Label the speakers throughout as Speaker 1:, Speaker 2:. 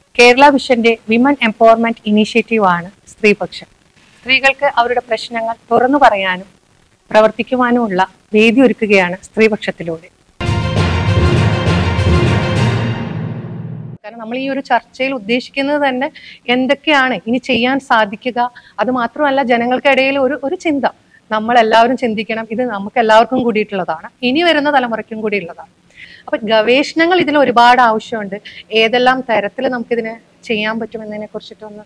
Speaker 1: കേരള വിഷന്റെ women empowerment initiative ആണ് സ്ത്രീപക്ഷം സ്ത്രീകൾക്ക് അവരുടെ പ്രശ്നങ്ങൾ തുറന്നു പറയാനും പ്രവർത്തിക്കുവാനുമുള്ള വേദി ഒരുക്കുകയാണ് സ്ത്രീപക്ഷത്തിലൂടെ കാരണം നമ്മൾ ഈ ഒരു ചർച്ചയിൽ ഉദ്ദേശിക്കുന്നത് തന്നെ എന്തൊക്കെയാണ് ഇനി ചെയ്യാൻ സാധിക്കുക അത് മാത്രമല്ല ജനങ്ങൾക്കിടയിൽ ഒരു ഒരു ചിന്ത നമ്മൾ എല്ലാവരും ചിന്തിക്കണം ഇത് നമുക്ക് എല്ലാവർക്കും കൂടിയിട്ടുള്ളതാണ് ഇനി വരുന്ന തലമുറയ്ക്കും കൂടിയുള്ളതാണ് അപ്പൊ ഗവേഷണങ്ങൾ ഇതിൽ ഒരുപാട് ആവശ്യമുണ്ട് ഏതെല്ലാം തരത്തിൽ നമുക്കിതിനെ ചെയ്യാൻ പറ്റുമെന്നതിനെ കുറിച്ചിട്ടൊന്ന്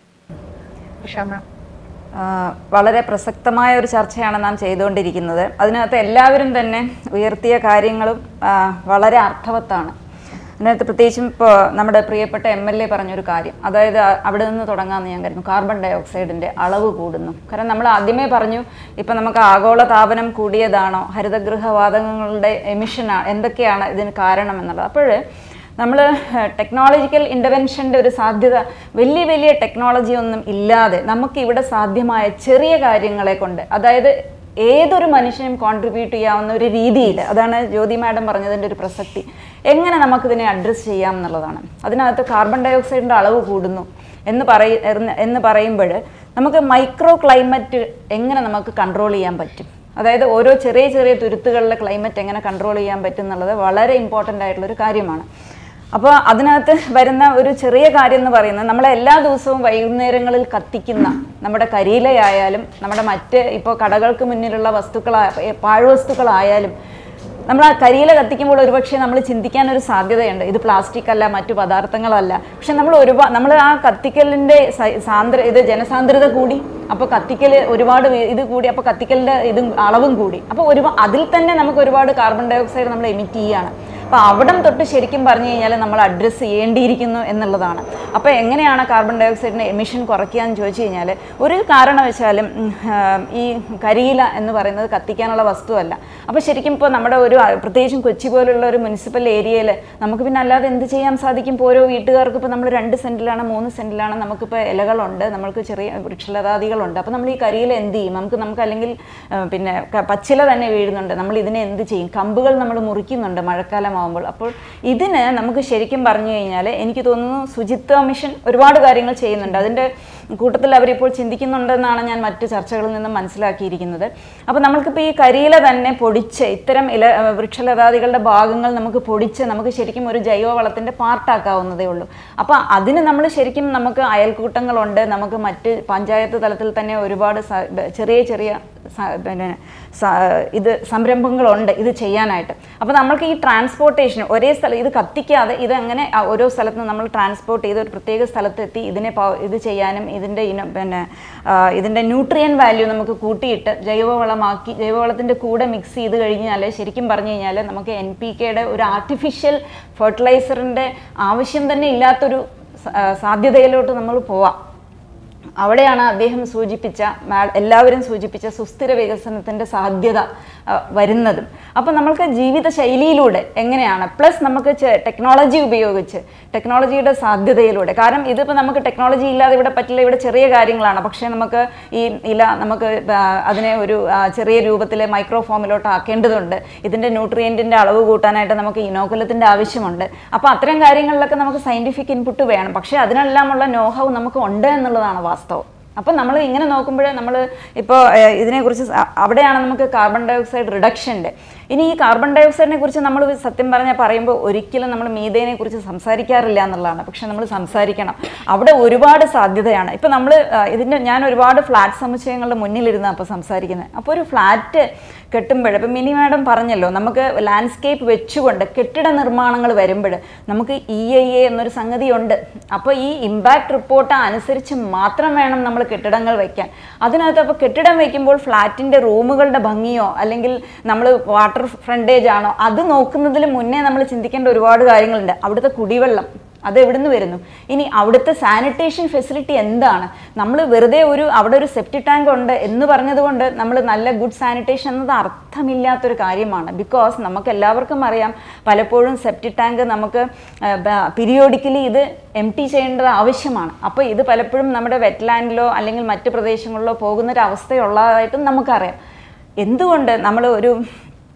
Speaker 1: ഉഷാമ
Speaker 2: ആ, വളരെ പ്രസക്തമായ ഒരു ചർച്ചയാണ് നാം ചെയ്തുകൊണ്ടിരിക്കുന്നത് അതിനകത്ത് എല്ലാവരും തന്നെ ഉയർത്തിയ കാര്യങ്ങളും ആ, വളരെ അർത്ഥവത്താണ് അതിനകത്ത് പ്രത്യേകിച്ചും ഇപ്പോൾ നമ്മുടെ പ്രിയപ്പെട്ട എം എൽ എ പറഞ്ഞൊരു കാര്യം അതായത് അ- അവിടെ നിന്ന് തുടങ്ങാമെന്ന് ഞാൻ കരുതുന്നു കാർബൺ ഡൈ ഓക്സൈഡിൻ്റെ അളവ് കൂടുന്നു കാരണം നമ്മൾ ആദ്യമേ പറഞ്ഞു ഇപ്പം നമുക്ക് ആഗോള താപനം കൂടിയതാണോ ഹരിതഗൃഹവാതകങ്ങളുടെ എമിഷനാണ് എന്തൊക്കെയാണ് ഇതിന് കാരണം എന്നുള്ളത് അപ്പോൾ നമ്മൾ ടെക്നോളജിക്കൽ ഇൻ്റർവെൻഷൻ്റെ ഒരു സാധ്യത വലിയ വലിയ ടെക്നോളജി ഒന്നും ഇല്ലാതെ നമുക്ക് ഇവിടെ സാധ്യമായ ചെറിയ കാര്യങ്ങളെ കൊണ്ട് അതായത് ഏതൊരു മനുഷ്യനും കോൺട്രിബ്യൂട്ട് ചെയ്യാവുന്ന ഒരു രീതിയിൽ അതാണ് ജ്യോതി മാഡം പറഞ്ഞതിൻ്റെ ഒരു പ്രസക്തി എങ്ങനെ നമുക്കിതിനെ അഡ്രസ്സ് ചെയ്യാം എന്നുള്ളതാണ് അതിനകത്ത് കാർബൺ ഡൈ ഓക്സൈഡിൻ്റെ അളവ് കൂടുന്നു എന്ന് പറയ എന്ന് പറയുമ്പോൾ നമുക്ക് മൈക്രോ ക്ലൈമറ്റ് എങ്ങനെ നമുക്ക് കൺട്രോൾ ചെയ്യാൻ പറ്റും അതായത് ഓരോ ചെറിയ ചെറിയ തുരുത്തുകളിലെ ക്ലൈമറ്റ് എങ്ങനെ കൺട്രോൾ ചെയ്യാൻ പറ്റും എന്നുള്ളത് വളരെ ഇമ്പോർട്ടൻ്റ് ആയിട്ടുള്ളൊരു കാര്യമാണ് അപ്പോൾ അതിനകത്ത് വരുന്ന ഒരു ചെറിയ കാര്യം എന്ന് പറയുന്നത് നമ്മളെ എല്ലാ ദിവസവും വൈകുന്നേരങ്ങളിൽ കത്തിക്കുന്ന നമ്മുടെ കരിയിലയായാലും നമ്മുടെ മറ്റ് ഇപ്പോൾ കടകൾക്ക് മുന്നിലുള്ള വസ്തുക്കളായ പാഴ്വസ്തുക്കളായാലും നമ്മൾ ആ കരിയില കത്തിക്കുമ്പോൾ ഒരുപക്ഷെ നമ്മൾ ചിന്തിക്കാൻ ഒരു സാധ്യതയുണ്ട് ഇത് പ്ലാസ്റ്റിക് അല്ല മറ്റു പദാർത്ഥങ്ങളല്ല പക്ഷെ നമ്മൾ ഒരുപാട് നമ്മൾ ആ കത്തിക്കലിൻ്റെ സ- സാന്ദ്ര ഇത് ജനസാന്ദ്രത കൂടി അപ്പോൾ കത്തിക്കൽ ഒരുപാട് വേ- ഇത് കൂടി അപ്പോൾ കത്തിക്കലിൻ്റെ ഇതും അളവും കൂടി അപ്പോൾ ഒരുപാട് അതിൽ തന്നെ നമുക്ക് ഒരുപാട് കാർബൺ ഡൈ ഓക്സൈഡ് നമ്മൾ എമിറ്റ് ചെയ്യുകയാണ് അപ്പോൾ അവിടം തൊട്ട് ശരിക്കും പറഞ്ഞു കഴിഞ്ഞാൽ നമ്മൾ അഡ്രസ്സ് ചെയ്യേണ്ടിയിരിക്കുന്നു എന്നുള്ളതാണ് അപ്പോൾ എങ്ങനെയാണ് കാർബൺ ഡൈ ഓക്സൈഡിൻ്റെ എമിഷൻ കുറയ്ക്കുക എന്ന് ചോദിച്ചു കഴിഞ്ഞാൽ ഒരു കാരണവശാലും ഉം, ആ, ഈ കരിയില എന്ന് പറയുന്നത് കത്തിക്കാനുള്ള വസ്തുവല്ല അപ്പോൾ ശരിക്കും ഇപ്പോൾ നമ്മുടെ ഒരു ആ, പ്രത്യേകിച്ചും കൊച്ചി പോലുള്ള ഒരു മുനിസിപ്പൽ ഏരിയയിൽ നമുക്ക് പിന്നെ അല്ലാതെ എന്ത് ചെയ്യാൻ സാധിക്കും ഇപ്പോൾ ഓരോ വീട്ടുകാർക്ക് ഇപ്പോൾ നമ്മൾ രണ്ട് സെൻറ്റിലാണ് മൂന്ന് സെൻറ്റിലാണ് നമുക്കിപ്പോൾ ഇലകളുണ്ട് നമുക്ക് ചെറിയ വൃക്ഷലതാദികളുണ്ട് അപ്പോൾ നമ്മൾ ഈ കരിയില എന്ത് ചെയ്യും നമുക്ക് നമുക്ക് അല്ലെങ്കിൽ ആ, പിന്നെ ക- പച്ചില തന്നെ വീഴുന്നുണ്ട് നമ്മൾ ഇതിനെ എന്ത് ചെയ്യും കമ്പുകൾ നമ്മൾ മുറിക്കുന്നുണ്ട് മഴക്കാലമാകുമ്പോൾ അപ്പോൾ ഇതിന് നമുക്ക് ശരിക്കും പറഞ്ഞു കഴിഞ്ഞാൽ എനിക്ക് തോന്നുന്നു ശുചിത്വ മിഷൻ ഒരുപാട് കാര്യങ്ങൾ ചെയ്യുന്നുണ്ട് അതിൻ്റെ കൂട്ടത്തിൽ അവരിപ്പോൾ ചിന്തിക്കുന്നുണ്ടെന്നാണ് ഞാൻ മറ്റ് ചർച്ചകളിൽ നിന്നും മനസ്സിലാക്കിയിരിക്കുന്നത് അപ്പോൾ നമുക്കിപ്പോൾ ഈ കരിയില തന്നെ പൊടിച്ച് ഇത്തരം ഇല ആ, വൃക്ഷലതാദികളുടെ ഭാഗങ്ങൾ നമുക്ക് പൊടിച്ച് നമുക്ക് ശരിക്കും ഒരു ജൈവവളത്തിൻ്റെ പാർട്ടാക്കാവുന്നതേ ഉള്ളൂ അപ്പോൾ അതിന് നമ്മൾ ശരിക്കും നമുക്ക് അയൽക്കൂട്ടങ്ങളുണ്ട് നമുക്ക് മറ്റ് പഞ്ചായത്ത് തലത്തിൽ തന്നെ ഒരുപാട് സ- ചെറിയ ചെറിയ സ- പിന്നെ സ- ഇത് സംരംഭങ്ങളുണ്ട് ഇത് ചെയ്യാനായിട്ട് അപ്പോൾ നമ്മൾക്ക് ഈ ട്രാൻസ്പോർട്ടേഷൻ ഒരേ സ്ഥലം ഇത് കത്തിക്കാതെ ഇത് അങ്ങനെ ആ ഓരോ സ്ഥലത്ത് നിന്ന് നമ്മൾ ട്രാൻസ്പോർട്ട് ചെയ്ത് ഒരു പ്രത്യേക സ്ഥലത്തെത്തി ഇതിനെ പ- ഇത് ചെയ്യാനും ഇതിൻ്റെ ഇനം പിന്നെ ആ, ഇതിൻ്റെ ന്യൂട്രിയൻ വാല്യൂ നമുക്ക് കൂട്ടിയിട്ട് ജൈവവളമാക്കി ജൈവവളത്തിൻ്റെ കൂടെ മിക്സ് ചെയ്ത് കഴിഞ്ഞാൽ ശരിക്കും പറഞ്ഞു കഴിഞ്ഞാൽ നമുക്ക് എൻ പി കെയുടെ ഒരു ആർട്ടിഫിഷ്യൽ ഫെർട്ടിലൈസറിൻ്റെ ആവശ്യം തന്നെ ഇല്ലാത്തൊരു സ- ആ, സാധ്യതയിലോട്ട് നമ്മൾ പോവാം അവിടെയാണ് അദ്ദേഹം സൂചിപ്പിച്ച മാ- എല്ലാവരും സൂചിപ്പിച്ച സുസ്ഥിര വികസനത്തിൻ്റെ സാധ്യത ആ, വരുന്നതും അപ്പം നമ്മൾക്ക് ജീവിത ശൈലിയിലൂടെ എങ്ങനെയാണ് പ്ലസ് നമുക്ക് ടെക്നോളജി ഉപയോഗിച്ച് ടെക്നോളജിയുടെ സാധ്യതയിലൂടെ കാരണം ഇതിപ്പോൾ നമുക്ക് ടെക്നോളജി ഇല്ലാതെ ഇവിടെ പറ്റില്ല ഇവിടെ ചെറിയ കാര്യങ്ങളാണ് പക്ഷേ നമുക്ക് ഈ ഇല നമുക്ക് ആ, അതിനെ ഒരു ആ, ചെറിയ രൂപത്തിൽ മൈക്രോ ഫോമിലോട്ട് ആക്കേണ്ടതുണ്ട് ഇതിൻ്റെ ന്യൂട്രിയൻറ്റിൻ്റെ അളവ് കൂട്ടാനായിട്ട് നമുക്ക് ഇനോക്കുലത്തിൻ്റെ ആവശ്യമുണ്ട് അപ്പോൾ അത്തരം കാര്യങ്ങളിലൊക്കെ നമുക്ക് സയൻറ്റിഫിക് ഇൻപുട്ട് വേണം പക്ഷേ അതിനെല്ലാമുള്ള നോഹവ് നമുക്ക് ഉണ്ട് എന്നുള്ളതാണ് വാസ്തവം അപ്പം നമ്മൾ ഇങ്ങനെ നോക്കുമ്പോൾ നമ്മൾ ഇപ്പോൾ ഇതിനെക്കുറിച്ച് സ- അവിടെയാണ് നമുക്ക് കാർബൺ ഡൈ ഓക്സൈഡ് റിഡക്ഷൻ്റെ ഇനി ഈ കാർബൺ ഡൈ ഓക്സൈഡിനെ കുറിച്ച് നമ്മൾ സത്യം പറഞ്ഞാൽ പറയുമ്പോൾ ഒരിക്കലും നമ്മൾ മീതേനെ കുറിച്ച് സംസാരിക്കാറില്ല എന്നുള്ളതാണ് പക്ഷെ നമ്മൾ സംസാരിക്കണം അവിടെ ഒരുപാട് സാധ്യതയാണ് ഇപ്പം നമ്മൾ ഇതിൻ്റെ ഞാൻ ഒരുപാട് ഫ്ലാറ്റ് സമുച്ചയങ്ങളുടെ മുന്നിലിരുന്ന് അപ്പോൾ സംസാരിക്കുന്നത് അപ്പോൾ ഒരു ഫ്ലാറ്റ് കെട്ടുമ്പോൾ ഇപ്പം മിനി മാഡം പറഞ്ഞല്ലോ നമുക്ക് ലാൻഡ്സ്കേപ്പ് വെച്ചുകൊണ്ട് കെട്ടിട നിർമ്മാണങ്ങൾ വരുമ്പോൾ നമുക്ക് ഇ ഐ എ എന്നൊരു സംഗതിയുണ്ട് അപ്പോൾ ഈ ഇമ്പാക്ട് റിപ്പോർട്ട് അനുസരിച്ച് മാത്രം വേണം നമ്മൾ കെട്ടിടങ്ങൾ വയ്ക്കാൻ അതിനകത്ത് അപ്പോൾ കെട്ടിടം വയ്ക്കുമ്പോൾ ഫ്ലാറ്റിൻ്റെ റൂമുകളുടെ ഭംഗിയോ അല്ലെങ്കിൽ നമ്മൾ വാട്ടർ ഫ്രണ്ടേജ് ആണോ അത് നോക്കുന്നതിന് മുന്നേ നമ്മൾ ചിന്തിക്കേണ്ട ഒരുപാട് കാര്യങ്ങളുണ്ട് അവിടുത്തെ കുടിവെള്ളം അത് എവിടുന്ന് വരുന്നു ഇനി അവിടുത്തെ സാനിറ്റേഷൻ ഫെസിലിറ്റി എന്താണ് നമ്മൾ വെറുതെ ഒരു അവിടെ ഒരു സെപ്റ്റി ടാങ്ക് ഉണ്ട് എന്ന് പറഞ്ഞതുകൊണ്ട് നമ്മൾ നല്ല ഗുഡ് സാനിറ്റേഷൻ എന്നത് അർത്ഥമില്ലാത്തൊരു കാര്യമാണ് ബിക്കോസ് നമുക്ക് എല്ലാവർക്കും അറിയാം പലപ്പോഴും സെപ്റ്റി ടാങ്ക് നമുക്ക് പീരിയോഡിക്കലി ഇത് എം ടി ചെയ്യേണ്ടത് ആവശ്യമാണ് അപ്പോൾ ഇത് പലപ്പോഴും നമ്മുടെ വെറ്റ്ലാൻഡിലോ അല്ലെങ്കിൽ മറ്റ് പ്രദേശങ്ങളിലോ പോകുന്നൊരു അവസ്ഥയുള്ളതായിട്ടും നമുക്കറിയാം എന്തുകൊണ്ട് നമ്മൾ ഒരു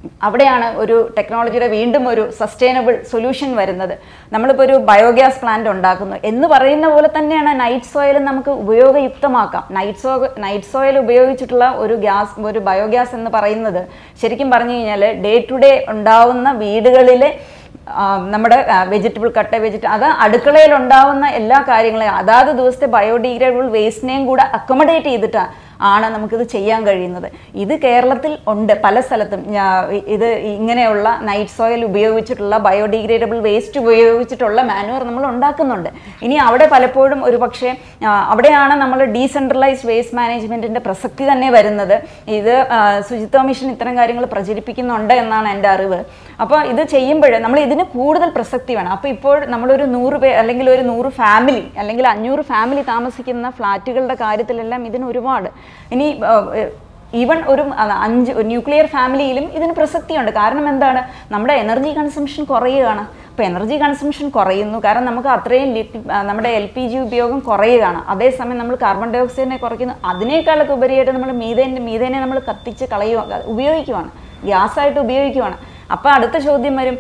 Speaker 2: അവിടെയാണ് ഒരു ടെക്നോളജിയുടെ വീണ്ടും ഒരു സസ്റ്റൈനബിൾ സൊല്യൂഷൻ വരുന്നത് നമ്മളിപ്പോൾ ഒരു ബയോഗ്യാസ് പ്ലാന്റ് ഉണ്ടാക്കുന്നു എന്ന് പറയുന്ന പോലെ തന്നെയാണ് നൈറ്റ് സോയിൽ നമുക്ക് ഉപയോഗയുക്തമാക്കാം നൈറ്റ് സോ നൈറ്റ് സോയിൽ ഉപയോഗിച്ചിട്ടുള്ള ഒരു ഗ്യാസ് ഒരു ബയോഗ്യാസ് എന്ന് പറയുന്നത് ശരിക്കും പറഞ്ഞു കഴിഞ്ഞാൽ ഡേ ടു ഡേ ഉണ്ടാവുന്ന വീടുകളിലെ ആ, നമ്മുടെ വെജിറ്റബിൾ കട്ട് വെജിറ്റബിൾ അത് അടുക്കളയിൽ ഉണ്ടാവുന്ന എല്ലാ കാര്യങ്ങളെയും അതാത് ദിവസത്തെ ബയോഡിഗ്രേഡബിൾ വേസ്റ്റിനെയും കൂടെ അക്കോമഡേറ്റ് ചെയ്തിട്ടാണ് ആണ് നമുക്കിത് ചെയ്യാൻ കഴിയുന്നത് ഇത് കേരളത്തിൽ ഉണ്ട് പല സ്ഥലത്തും ഞാ- ഇത് ഇങ്ങനെയുള്ള നൈറ്റ് സോയിൽ ഉപയോഗിച്ചിട്ടുള്ള ബയോഡിഗ്രേഡബിൾ വേസ്റ്റ് ഉപയോഗിച്ചിട്ടുള്ള മാനുവർ നമ്മൾ ഉണ്ടാക്കുന്നുണ്ട് ഇനി അവിടെ പലപ്പോഴും ഒരു പക്ഷേ ആ, അവിടെയാണ് നമ്മൾ ഡീസെൻട്രലൈസ്ഡ് വേസ്റ്റ് മാനേജ്മെന്റിന്റെ പ്രസക്തി തന്നെ വരുന്നത് ഇത് ആ, ശുചിത്വ മിഷൻ ഇത്തരം കാര്യങ്ങൾ പ്രചരിപ്പിക്കുന്നുണ്ട് എന്നാണ് എൻ്റെ അറിവ് അപ്പോൾ ഇത് ചെയ്യുമ്പോൾ നമ്മൾ ഇതിന് കൂടുതൽ പ്രസക്തി വേണം അപ്പോൾ ഇപ്പോൾ നമ്മളൊരു നൂറ് പേർ അല്ലെങ്കിൽ ഒരു നൂറ് ഫാമിലി അല്ലെങ്കിൽ അഞ്ഞൂറ് ഫാമിലി താമസിക്കുന്ന ഫ്ലാറ്റുകളുടെ കാര്യത്തിലെല്ലാം ഇതിന് ഒരുപാട് ഇനി ഈവൻ ഒരു അ- അഞ്ച് ന്യൂക്ലിയർ ഫാമിലിയിലും ഇതിന് പ്രസക്തിയുണ്ട് കാരണം എന്താണ് നമ്മുടെ എനർജി കൺസംഷൻ കുറയുകയാണ് അപ്പോൾ എനർജി കൺസംഷൻ കുറയുന്നു കാരണം നമുക്ക് അത്രയും ലിറ്റ് ആ, നമ്മുടെ എൽ പി ജി ഉപയോഗം കുറയുകയാണ് അതേസമയം നമ്മൾ കാർബൺ ഡൈ ഓക്സൈഡിനെ കുറയ്ക്കുന്നു അതിനേക്കാളൊക്കെ ഉപരിയായിട്ട് നമ്മൾ മീതേൻ്റെ മീതേനെ നമ്മൾ കത്തിച്ച് കളയുക ഉപയോഗിക്കുവാണ് ഗ്യാസായിട്ട് ഉപയോഗിക്കുവാണ് അപ്പോൾ അടുത്ത ചോദ്യം വരും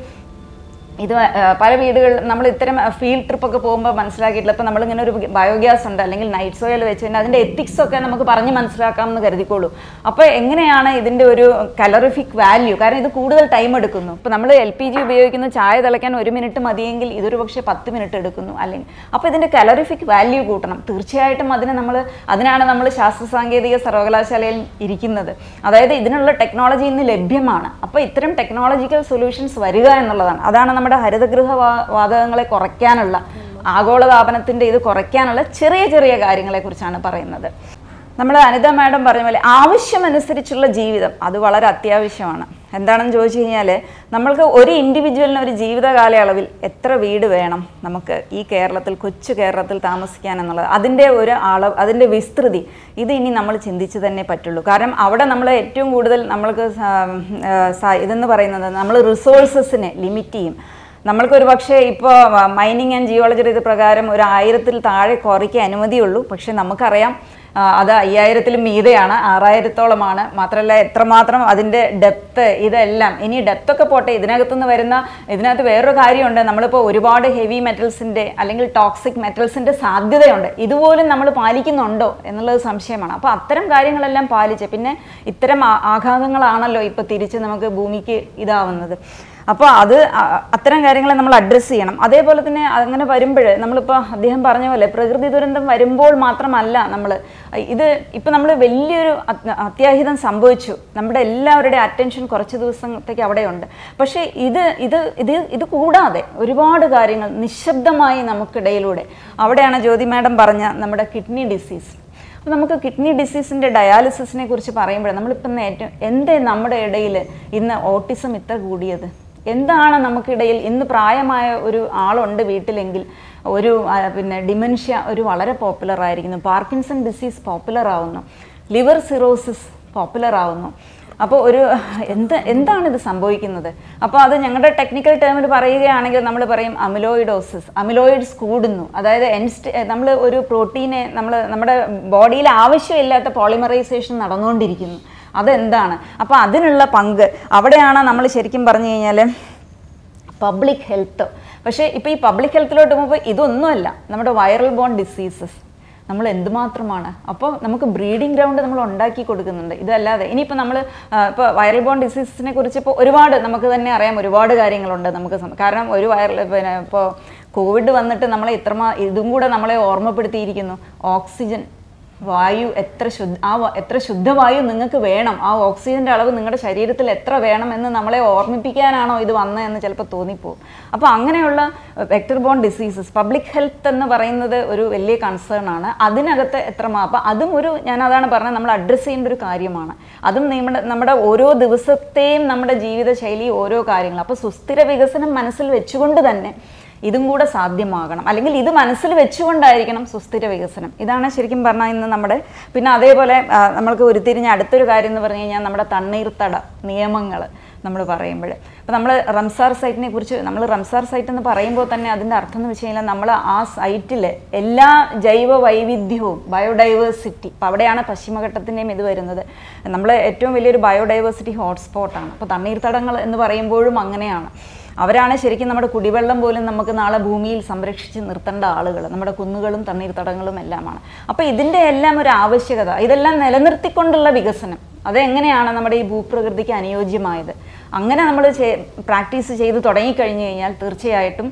Speaker 2: ഇത് ആ, പല വീടുകളിൽ നമ്മൾ ഇത്തരം ഫീൽഡ് ട്രിപ്പ് ഒക്കെ പോകുമ്പോൾ മനസ്സിലാക്കിയിട്ടില്ല അപ്പോൾ നമ്മളിങ്ങനെ ഒരു ബയോഗ്യാസ് ഉണ്ട് അല്ലെങ്കിൽ നൈറ്റ് സോയിൽ വെച്ച് കഴിഞ്ഞാൽ അതിൻ്റെ എത്തിക്സ് ഒക്കെ നമുക്ക് പറഞ്ഞ് മനസ്സിലാക്കാം എന്ന് കരുതിക്കോളൂ അപ്പോൾ എങ്ങനെയാണ് ഇതിൻ്റെ ഒരു കലറിഫിക് വാല്യൂ കാരണം ഇത് കൂടുതൽ ടൈം എടുക്കുന്നു ഇപ്പോൾ നമ്മൾ എൽ പി ജി ഉപയോഗിക്കുന്ന ചായ തിളയ്ക്കാൻ ഒരു മിനിറ്റ് മതിയെങ്കിൽ ഇതൊരു പക്ഷേ പത്ത് മിനിറ്റ് എടുക്കുന്നു അല്ലെങ്കിൽ അപ്പോൾ ഇതിൻ്റെ കലറിഫിക് വാല്യൂ കൂട്ടണം തീർച്ചയായിട്ടും അതിന് നമ്മൾ അതിനാണ് നമ്മൾ ശാസ്ത്ര സാങ്കേതിക സർവകലാശാലയിൽ ഇരിക്കുന്നത് അതായത് ഇതിനുള്ള ടെക്നോളജി ഇന്ന് ലഭ്യമാണ് അപ്പോൾ ഇത്തരം ടെക്നോളജിക്കൽ സൊല്യൂഷൻസ് വരിക എന്നുള്ളതാണ് അതാണ് നമ്മുടെ ഹരിതഗൃഹ വാ- വാതകങ്ങളെ കുറയ്ക്കാനുള്ള ആഗോളതാപനത്തിൻ്റെ ഇത് കുറയ്ക്കാനുള്ള ചെറിയ ചെറിയ കാര്യങ്ങളെ കുറിച്ചാണ് പറയുന്നത് നമ്മൾ അനിത മാഡം പറഞ്ഞ പോലെ ആവശ്യമനുസരിച്ചുള്ള ജീവിതം അത് വളരെ അത്യാവശ്യമാണ് എന്താണെന്ന് ചോദിച്ചു കഴിഞ്ഞാൽ നമ്മൾക്ക് ഒരു ഇൻഡിവിജ്വലിന് ഒരു ജീവിത കാലയളവിൽ എത്ര വീട് വേണം നമുക്ക് ഈ കേരളത്തിൽ കൊച്ചു കേരളത്തിൽ താമസിക്കാൻ എന്നുള്ളത് അതിൻ്റെ ഒരു അളവ് അതിൻ്റെ വിസ്തൃതി ഇത് ഇനി നമ്മൾ ചിന്തിച്ച് തന്നെ പറ്റുള്ളൂ കാരണം അവിടെ നമ്മൾ ഏറ്റവും കൂടുതൽ നമ്മൾക്ക് സ- ആ, സ- ഇതെന്ന് പറയുന്നത് നമ്മൾ റിസോഴ്സസിനെ ലിമിറ്റ് ചെയ്യും നമ്മൾക്കൊരു പക്ഷേ ഇപ്പോൾ മൈനിങ് ആൻഡ് ജിയോളജി ഇത് പ്രകാരം ഒരു ആയിരത്തിൽ താഴെ കുറയ്ക്കാൻ അനുമതിയുള്ളൂ പക്ഷെ നമുക്കറിയാം ആ, അത് അയ്യായിരത്തിലും മീതെയാണ് ആറായിരത്തോളമാണ് മാത്രമല്ല എത്രമാത്രം അതിൻ്റെ ഡെപ്ത് ഇതെല്ലാം ഇനി ഡെപ്ത് ഒക്കെ പോട്ടെ ഇതിനകത്തുനിന്ന് വരുന്ന ഇതിനകത്ത് വേറൊരു കാര്യമുണ്ട് നമ്മളിപ്പോൾ ഒരുപാട് ഹെവി മെറ്റൽസിൻ്റെ അല്ലെങ്കിൽ ടോക്സിക് മെറ്റൽസിൻ്റെ സാധ്യതയുണ്ട് ഇതുപോലും നമ്മൾ പാലിക്കുന്നുണ്ടോ എന്നുള്ളത് സംശയമാണ് അപ്പോൾ അത്തരം കാര്യങ്ങളെല്ലാം പാലിച്ച് പിന്നെ ഇത്തരം ആ- ആഘാതങ്ങളാണല്ലോ ഇപ്പോൾ തിരിച്ച് നമുക്ക് ഭൂമിക്ക് ഇതാവുന്നത് അപ്പോൾ അത് അ- അത്തരം കാര്യങ്ങളെ നമ്മൾ അഡ്രസ്സ് ചെയ്യണം അതേപോലെ തന്നെ അങ്ങനെ വരുമ്പോൾ നമ്മളിപ്പോൾ അദ്ദേഹം പറഞ്ഞ പോലെ പ്രകൃതി ദുരന്തം വരുമ്പോൾ മാത്രമല്ല നമ്മൾ ഇത് ഇപ്പം നമ്മൾ വലിയൊരു അത്- അത്യാഹിതം സംഭവിച്ചു നമ്മുടെ എല്ലാവരുടെയും അറ്റൻഷൻ കുറച്ച് ദിവസത്തേക്ക് അവിടെയുണ്ട് പക്ഷേ ഇത് ഇത് ഇത് ഇത് കൂടാതെ ഒരുപാട് കാര്യങ്ങൾ നിശബ്ദമായി നമുക്കിടയിലൂടെ അവിടെയാണ് ജ്യോതി മാഡം പറഞ്ഞ നമ്മുടെ കിഡ്നി ഡിസീസ് അപ്പോൾ നമുക്ക് കിഡ്നി ഡിസീസിൻ്റെ ഡയാലിസിസിനെ കുറിച്ച് പറയുമ്പോൾ നമ്മളിപ്പം ഇന്ന് ഏറ്റവും എന്തേ നമ്മുടെ ഇടയിൽ ഇന്ന് ഓട്ടിസം ഇത്ര കൂടിയത് എന്താണ് നമുക്കിടയിൽ ഇന്ന് പ്രായമായ ഒരു ആളുണ്ട് വീട്ടിലെങ്കിൽ ഒരു ആ, പിന്നെ ഡിമെൻഷ്യ ഒരു വളരെ പോപ്പുലർ ആയിരിക്കുന്നു പാർക്കിൻസൺ ഡിസീസ് പോപ്പുലർ ആവുന്നു ലിവർ സിറോസിസ് പോപ്പുലർ ആവുന്നു അപ്പോൾ ഒരു എന്ത് എന്താണ് ഇത് സംഭവിക്കുന്നത് അപ്പോൾ അത് ഞങ്ങളുടെ ടെക്നിക്കൽ ടേമിൽ പറയുകയാണെങ്കിൽ നമ്മൾ പറയും അമിലോയിഡോസിസ് അമിലോയിഡ്സ് കൂടുന്നു അതായത് എൻസ്റ്റ് നമ്മൾ ഒരു പ്രോട്ടീനെ നമ്മൾ നമ്മുടെ ബോഡിയിൽ ആവശ്യമില്ലാത്ത പോളിമറൈസേഷൻ നടന്നുകൊണ്ടിരിക്കുന്നു അതെന്താണ് അപ്പോൾ അതിനുള്ള പങ്ക് അവിടെയാണ് നമ്മൾ ശരിക്കും പറഞ്ഞു കഴിഞ്ഞാൽ പബ്ലിക് ഹെൽത്ത് പക്ഷേ ഇപ്പോൾ ഈ പബ്ലിക് ഹെൽത്തിലോട്ട് പോകുമ്പോൾ ഇതൊന്നുമല്ല നമ്മുടെ വൈറൽ ബോൺ ഡിസീസസ് നമ്മൾ എന്തുമാത്രമാണ് അപ്പോൾ നമുക്ക് ബ്രീഡിംഗ് ഗ്രൗണ്ട് നമ്മൾ ഉണ്ടാക്കി കൊടുക്കുന്നുണ്ട് ഇതല്ലാതെ ഇനിയിപ്പോൾ നമ്മൾ ഇപ്പോൾ വൈറൽ ബോൺ ഡിസീസസിനെ കുറിച്ച് ഇപ്പോൾ ഒരുപാട് നമുക്ക് തന്നെ അറിയാം ഒരുപാട് കാര്യങ്ങളുണ്ട് നമുക്ക് സം- കാരണം ഒരു വൈറൽ പിന്നെ ഇപ്പോൾ കോവിഡ് വന്നിട്ട് നമ്മളെ ഇത്രമാ ഇതും കൂടെ നമ്മളെ ഓർമ്മപ്പെടുത്തിയിരിക്കുന്നു ഓക്സിജൻ വായു എത്ര ശുദ്ധ ആ വ- എത്ര ശുദ്ധവായു നിങ്ങൾക്ക് വേണം ആ ഓക്സിജന്റെ അളവ് നിങ്ങളുടെ ശരീരത്തിൽ എത്ര വേണം എന്ന് നമ്മളെ ഓർമ്മിപ്പിക്കാനാണോ ഇത് വന്നതെന്ന് ചിലപ്പോൾ തോന്നിപ്പോവും അപ്പോൾ അങ്ങനെയുള്ള vector borne diseases public health എന്ന് പറയുന്നത് ഒരു വലിയ കൺസേൺ ആണ് അതിനകത്ത് എത്ര മാ അപ്പം അതും ഒരു ഞാൻ അതാണ് പറഞ്ഞത് നമ്മൾ അഡ്രസ്സ് ചെയ്യേണ്ട ഒരു കാര്യമാണ് അതും നമ്മുടെ നമ്മുടെ ഓരോ ദിവസത്തെയും നമ്മുടെ ജീവിതശൈലി ഓരോ കാര്യങ്ങൾ അപ്പോൾ സുസ്ഥിര വികസനം മനസ്സിൽ വെച്ചുകൊണ്ട് തന്നെ ഇതും കൂടെ സാധ്യമാകണം അല്ലെങ്കിൽ ഇത് മനസ്സിൽ വെച്ചുകൊണ്ടായിരിക്കണം സുസ്ഥിര വികസനം ഇതാണ് ശരിക്കും പറഞ്ഞാൽ ഇന്ന് നമ്മുടെ പിന്നെ അതേപോലെ ആ, നമ്മൾക്ക് ഉരുത്തിരിഞ്ഞ അടുത്തൊരു കാര്യം എന്ന് പറഞ്ഞു കഴിഞ്ഞാൽ നമ്മുടെ തണ്ണീർത്തട നിയമങ്ങൾ നമ്മൾ പറയുമ്പോൾ ഇപ്പോൾ നമ്മൾ റംസാർ സൈറ്റിനെ കുറിച്ച് നമ്മൾ റംസാർ സൈറ്റ് എന്ന് പറയുമ്പോൾ തന്നെ അതിൻ്റെ അർത്ഥം എന്ന് വെച്ച് കഴിഞ്ഞാൽ നമ്മൾ ആ സൈറ്റിൽ എല്ലാ ജൈവ വൈവിധ്യവും ബയോഡൈവേഴ്സിറ്റി അപ്പോൾ അവിടെയാണ് പശ്ചിമഘട്ടത്തിൻ്റെയും ഇത് വരുന്നത് നമ്മൾ ഏറ്റവും വലിയൊരു ബയോഡൈവേഴ്സിറ്റി ഹോട്ട്സ്പോട്ടാണ് അപ്പോൾ തണ്ണീർത്തടങ്ങൾ എന്ന് പറയുമ്പോഴും അങ്ങനെയാണ് അവരാണ് ശരിക്കും നമ്മുടെ കുടിവെള്ളം പോലും നമുക്ക് നാളെ ഭൂമിയിൽ സംരക്ഷിച്ച് നിർത്തേണ്ട ആളുകൾ നമ്മുടെ കുന്നുകളും തണ്ണീർത്തടങ്ങളും എല്ലാമാണ് അപ്പോൾ ഇതിൻ്റെ എല്ലാം ഒരു ആവശ്യകത ഇതെല്ലാം നിലനിർത്തിക്കൊണ്ടുള്ള വികസനം അതെങ്ങനെയാണ് നമ്മുടെ ഈ ഭൂപ്രകൃതിക്ക് അനുയോജ്യമായത് അങ്ങനെ നമ്മൾ പ്രാക്ടീസ് ചെയ്ത് തുടങ്ങിക്കഴിഞ്ഞു കഴിഞ്ഞാൽ തീർച്ചയായിട്ടും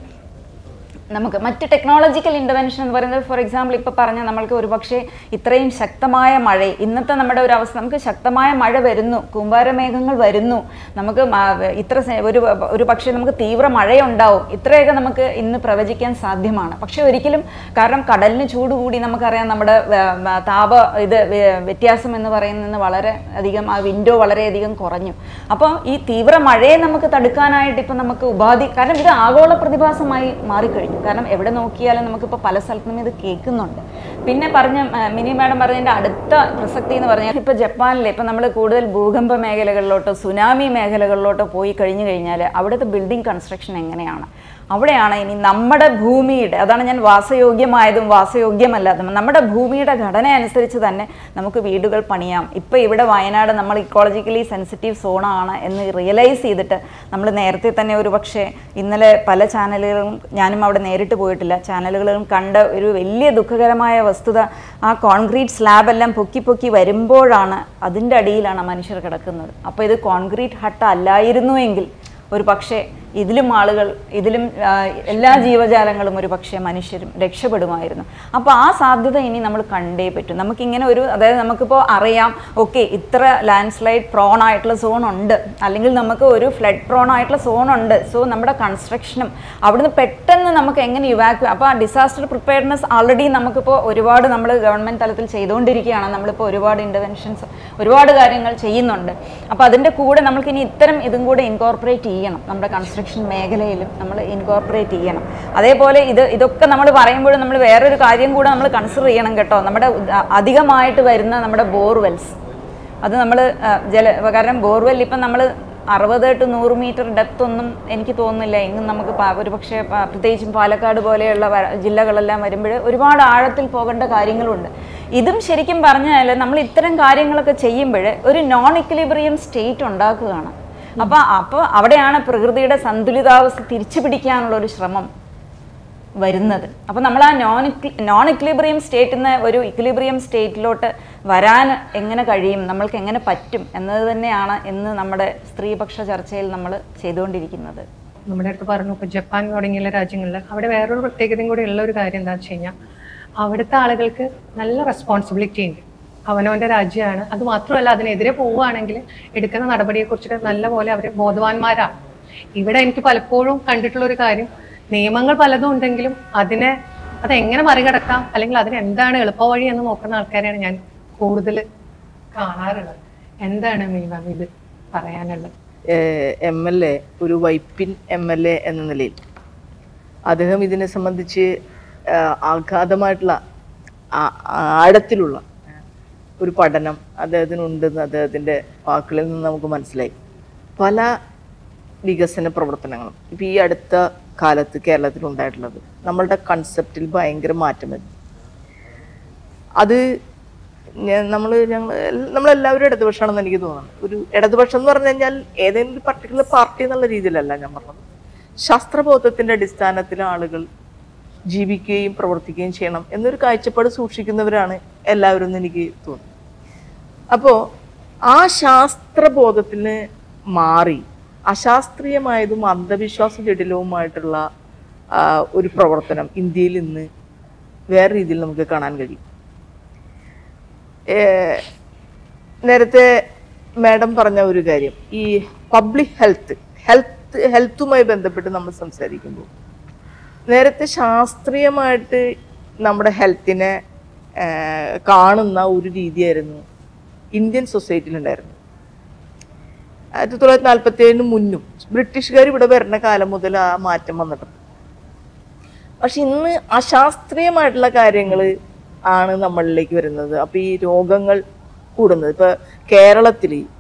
Speaker 2: നമുക്ക് മറ്റ് ടെക്നോളജിക്കൽ ഇൻ്റർവെൻഷൻ എന്ന് പറയുന്നത് ഫോർ എക്സാമ്പിൾ ഇപ്പോൾ പറഞ്ഞ നമ്മൾക്ക് ഒരുപക്ഷെ ഇത്രയും ശക്തമായ മഴ ഇന്നത്തെ നമ്മുടെ ഒരു അവസ്ഥ നമുക്ക് ശക്തമായ മഴ വരുന്നു കൂമ്പാരമേഘങ്ങൾ വരുന്നു നമുക്ക് മ- ഇത്ര സെ- ഒരു ഒരു പക്ഷേ നമുക്ക് തീവ്ര മഴയുണ്ടാവും ഇത്രയൊക്കെ നമുക്ക് ഇന്ന് പ്രവചിക്കാൻ സാധ്യമാണ് പക്ഷെ ഒരിക്കലും കാരണം കടലിന് ചൂട് കൂടി നമുക്കറിയാം നമ്മുടെ വ- വ- താപ ഇത് വ്യ- വ്യത്യാസം എന്ന് പറയുന്നത് വളരെ അധികം ആ വിൻഡോ വളരെയധികം കുറഞ്ഞു അപ്പോൾ ഈ തീവ്ര മഴയെ നമുക്ക് തടുക്കാനായിട്ട് ഇപ്പം നമുക്ക് ഉപാധി കാരണം ഇത് ആഗോള പ്രതിഭാസമായി മാറിക്കഴിഞ്ഞു കാരണം എവിടെ നോക്കിയാലും നമുക്കിപ്പോൾ പല സ്ഥലത്തും ഇത് കേൾക്കുന്നുണ്ട് പിന്നെ പറഞ്ഞ ആ, മിനി മാഡം പറഞ്ഞതിൻ്റെ അടുത്ത പ്രസക്തി എന്ന് പറഞ്ഞാൽ ഇപ്പോൾ ജപ്പാനിൽ ഇപ്പം നമ്മൾ കൂടുതൽ ഭൂകമ്പ മേഖലകളിലോട്ടോ സുനാമി മേഖലകളിലോട്ടോ പോയി കഴിഞ്ഞു കഴിഞ്ഞാൽ അവിടുത്തെ ബിൽഡിംഗ് കൺസ്ട്രക്ഷൻ എങ്ങനെയാണ് അവിടെയാണ് ഇനി നമ്മുടെ ഭൂമിയുടെ അതാണ് ഞാൻ വാസയോഗ്യമായതും വാസയോഗ്യമല്ലാത്തതും നമ്മുടെ ഭൂമിയുടെ ഘടന അനുസരിച്ച് തന്നെ നമുക്ക് വീടുകൾ പണിയാം ഇപ്പോൾ ഇവിടെ വയനാട് നമ്മൾ ഇക്കോളജിക്കലി സെൻസിറ്റീവ് സോണാണ് എന്ന് റിയലൈസ് ചെയ്തിട്ട് നമ്മൾ നേരത്തെ തന്നെ ഒരു പക്ഷേ ഇന്നലെ പല ചാനലുകളും ഞാനും അവിടെ നേരിട്ട് പോയിട്ടില്ല ചാനലുകളും കണ്ട ഒരു വലിയ ദുഃഖകരമായ വസ്തുത ആ കോൺക്രീറ്റ് സ്ലാബ് എല്ലാം പൊക്കി പൊക്കി വരുമ്പോഴാണ് അതിൻ്റെ അടിയിലാണ് മനുഷ്യർ കിടക്കുന്നത് അപ്പോൾ ഇത് കോൺക്രീറ്റ് ഹട്ട് അല്ലായിരുന്നുവെങ്കിൽ ഒരു പക്ഷേ ഇതിലും ആളുകൾ ഇതിലും ആ, എല്ലാ ജീവജാലങ്ങളും ഒരു പക്ഷേ മനുഷ്യരും രക്ഷപ്പെടുമായിരുന്നു അപ്പോൾ ആ സാധ്യത ഇനി നമ്മൾ കണ്ടേ പറ്റും നമുക്കിങ്ങനെ ഒരു അതായത് നമുക്കിപ്പോൾ അറിയാം ഓക്കെ ഇത്ര ലാൻഡ് സ്ലൈഡ് പ്രോൺ ആയിട്ടുള്ള സോൺ ഉണ്ട് അല്ലെങ്കിൽ നമുക്ക് ഒരു ഫ്ലഡ് പ്രോൺ ആയിട്ടുള്ള സോൺ ഉണ്ട് സോ നമ്മുടെ കൺസ്ട്രക്ഷനും അവിടുന്ന് പെട്ടെന്ന് നമുക്ക് എങ്ങനെ ഇവാക്യു അപ്പോൾ ആ ഡിസാസ്റ്റർ പ്രിപ്പയർനെസ് ആൾറെഡി നമുക്കിപ്പോൾ ഒരുപാട് നമ്മൾ ഗവൺമെൻറ് തലത്തിൽ ചെയ്തുകൊണ്ടിരിക്കുകയാണ് നമ്മളിപ്പോൾ ഒരുപാട് ഇൻ്റർവെൻഷൻസ് ഒരുപാട് കാര്യങ്ങൾ ചെയ്യുന്നുണ്ട് അപ്പോൾ അതിൻ്റെ കൂടെ നമുക്ക് ഇനി ഇത്തരം ഇതും കൂടെ ഇൻകോർപ്പറേറ്റ് ചെയ്യണം നമ്മുടെ കൺസ്ട്രക്ഷൻ മേഖലയിലും നമ്മൾ ഇൻകോർപ്പറേറ്റ് ചെയ്യണം അതേപോലെ ഇത് ഇതൊക്കെ നമ്മൾ പറയുമ്പോഴും നമ്മൾ വേറൊരു കാര്യം കൂടെ നമ്മൾ കൺസിഡർ ചെയ്യണം കേട്ടോ നമ്മുടെ ഉദ- അധികമായിട്ട് വരുന്ന നമ്മുടെ ബോർവെൽസ് അത് നമ്മൾ ജല കാരണം ബോർവെൽ ഇപ്പം നമ്മൾ അറുപത് ടു നൂറ് മീറ്റർ ഡെപ്ത് ഒന്നും എനിക്ക് തോന്നുന്നില്ല എങ്ങും നമുക്ക് പ- ഒരു പക്ഷേ പ- പ്രത്യേകിച്ചും പാലക്കാട് പോലെയുള്ള വ- ജില്ലകളെല്ലാം വരുമ്പോൾ ഒരുപാട് ആഴത്തിൽ പോകേണ്ട കാര്യങ്ങളുണ്ട് ഇതും ശരിക്കും പറഞ്ഞാൽ നമ്മൾ ഇത്തരം കാര്യങ്ങളൊക്കെ ചെയ്യുമ്പോൾ ഒരു നോൺ ഇക്വിലിബ്രിയം സ്റ്റേറ്റ് ഉണ്ടാക്കുകയാണ് അപ്പോൾ അപ്പോൾ അവിടെയാണ് പ്രകൃതിയുടെ സന്തുലിതാവസ്ഥ തിരിച്ചു പിടിക്കാനുള്ള ഒരു ശ്രമം വരുന്നത് അപ്പോൾ നമ്മൾ ആ നോൺ നോൺ ഇക്വിലിബ്രിയം സ്റ്റേറ്റിൽ നിന്ന് ഒരു ഇക്വിലിബ്രിയം സ്റ്റേറ്റിലോട്ട് വരാൻ എങ്ങനെ കഴിയും നമ്മൾക്ക് എങ്ങനെ പറ്റും എന്നത് തന്നെയാണ് ഇന്ന് നമ്മുടെ സ്ത്രീപക്ഷ ചർച്ചയിൽ നമ്മൾ ചെയ്തുകൊണ്ടിരിക്കുന്നത്
Speaker 1: നമ്മുടെ അടുത്ത് പറഞ്ഞു ഇപ്പൊ ജപ്പാൻ തുടങ്ങിയുള്ള രാജ്യങ്ങളിൽ അവിടെ വേറൊരു പ്രത്യേകതയും കൂടി ഉള്ള ഒരു കാര്യം എന്താ വെച്ച് കഴിഞ്ഞാൽ അവിടുത്തെ ആളുകൾക്ക് നല്ല റെസ്പോൺസിബിലിറ്റി ഉണ്ട് അവനവന്റെ രാജ്യമാണ് അത് മാത്രമല്ല അതിനെതിരെ പോവുകയാണെങ്കിൽ എടുക്കുന്ന നടപടിയെ കുറിച്ചിട്ട് നല്ല പോലെ അവർ ബോധവാന്മാരാണ് ഇവിടെ എനിക്ക് പലപ്പോഴും കണ്ടിട്ടുള്ള ഒരു കാര്യം നിയമങ്ങൾ പലതും ഉണ്ടെങ്കിലും അതിനെ അതെങ്ങനെ മറികടക്കാം അല്ലെങ്കിൽ അതിന് എന്താണ് എളുപ്പവഴി എന്ന് നോക്കുന്ന ആൾക്കാരെയാണ് ഞാൻ കൂടുതൽ കാണാറുള്ളത് എന്താണ് മീമാം ഇത് പറയാനുള്ളത്
Speaker 3: എം എൽ എ ഒരു വൈപ്പിൻ എം എൽ എ എന്ന നിലയിൽ അദ്ദേഹം ഇതിനെ സംബന്ധിച്ച് ആ, ആഘാതമായിട്ടുള്ള ആ- ആഴത്തിലുള്ള ഒരു പഠനം അദ്ദേഹത്തിനുണ്ടെന്ന് അദ്ദേഹത്തിൻ്റെ വാക്കുകളിൽ നിന്ന് നമുക്ക് മനസ്സിലായി പല വികസന പ്രവർത്തനങ്ങളും ഇപ്പം ഈ അടുത്ത കാലത്ത് കേരളത്തിൽ ഉണ്ടായിട്ടുള്ളത് നമ്മളുടെ കൺസെപ്റ്റിൽ ഭയങ്കര മാറ്റം വരും അത് നമ്മൾ ഞങ്ങൾ നമ്മളെല്ലാവരും ഇടതുപക്ഷമാണെന്ന് എനിക്ക് തോന്നുന്നു ഒരു ഇടതുപക്ഷം എന്ന് പറഞ്ഞു കഴിഞ്ഞാൽ ഏതെങ്കിലും ഒരു പർട്ടിക്കുലർ പാർട്ടി എന്നുള്ള രീതിയിലല്ല ഞാൻ പറഞ്ഞത് ശാസ്ത്രബോധത്തിന്റെ അടിസ്ഥാനത്തിൽ ആളുകൾ ജീവിക്കുകയും പ്രവർത്തിക്കുകയും ചെയ്യണം എന്നൊരു കാഴ്ചപ്പാട് സൂക്ഷിക്കുന്നവരാണ് എല്ലാവരും എന്ന് എനിക്ക് തോന്നുന്നു അപ്പോൾ ആ ശാസ്ത്രബോധത്തിന് മാറി അശാസ്ത്രീയമായതും അന്ധവിശ്വാസ ജടിലവുമായിട്ടുള്ള ആ, ഒരു പ്രവർത്തനം ഇന്ത്യയിൽ ഇന്ന് വേറെ രീതിയിൽ നമുക്ക് കാണാൻ കഴിയും ഏഹ് നേരത്തെ മാഡം പറഞ്ഞ ഒരു കാര്യം ഈ പബ്ലിക് ഹെൽത്ത് ഹെൽത്ത് ഹെൽത്തുമായി ബന്ധപ്പെട്ട് നമ്മൾ സംസാരിക്കുമ്പോൾ നേരത്തെ ശാസ്ത്രീയമായിട്ട് നമ്മുടെ ഹെൽത്തിനെ ഏഹ് കാണുന്ന ഒരു രീതിയായിരുന്നു ഇന്ത്യൻ സൊസൈറ്റിയിലുണ്ടായിരുന്നു ആയിരത്തി തൊള്ളായിരത്തി നാൽപ്പത്തി ഏഴിന് മുന്നും ബ്രിട്ടീഷുകാർ ഇവിടെ വരുന്ന കാലം മുതൽ ആ മാറ്റം വന്നിട്ടുണ്ട് പക്ഷെ ഇന്ന് അശാസ്ത്രീയമായിട്ടുള്ള കാര്യങ്ങൾ ആണ് നമ്മളിലേക്ക് വരുന്നത് അപ്പൊ ഈ രോഗങ്ങൾ കൂടുന്നത് ഇപ്പൊ കേരളത്തിൽ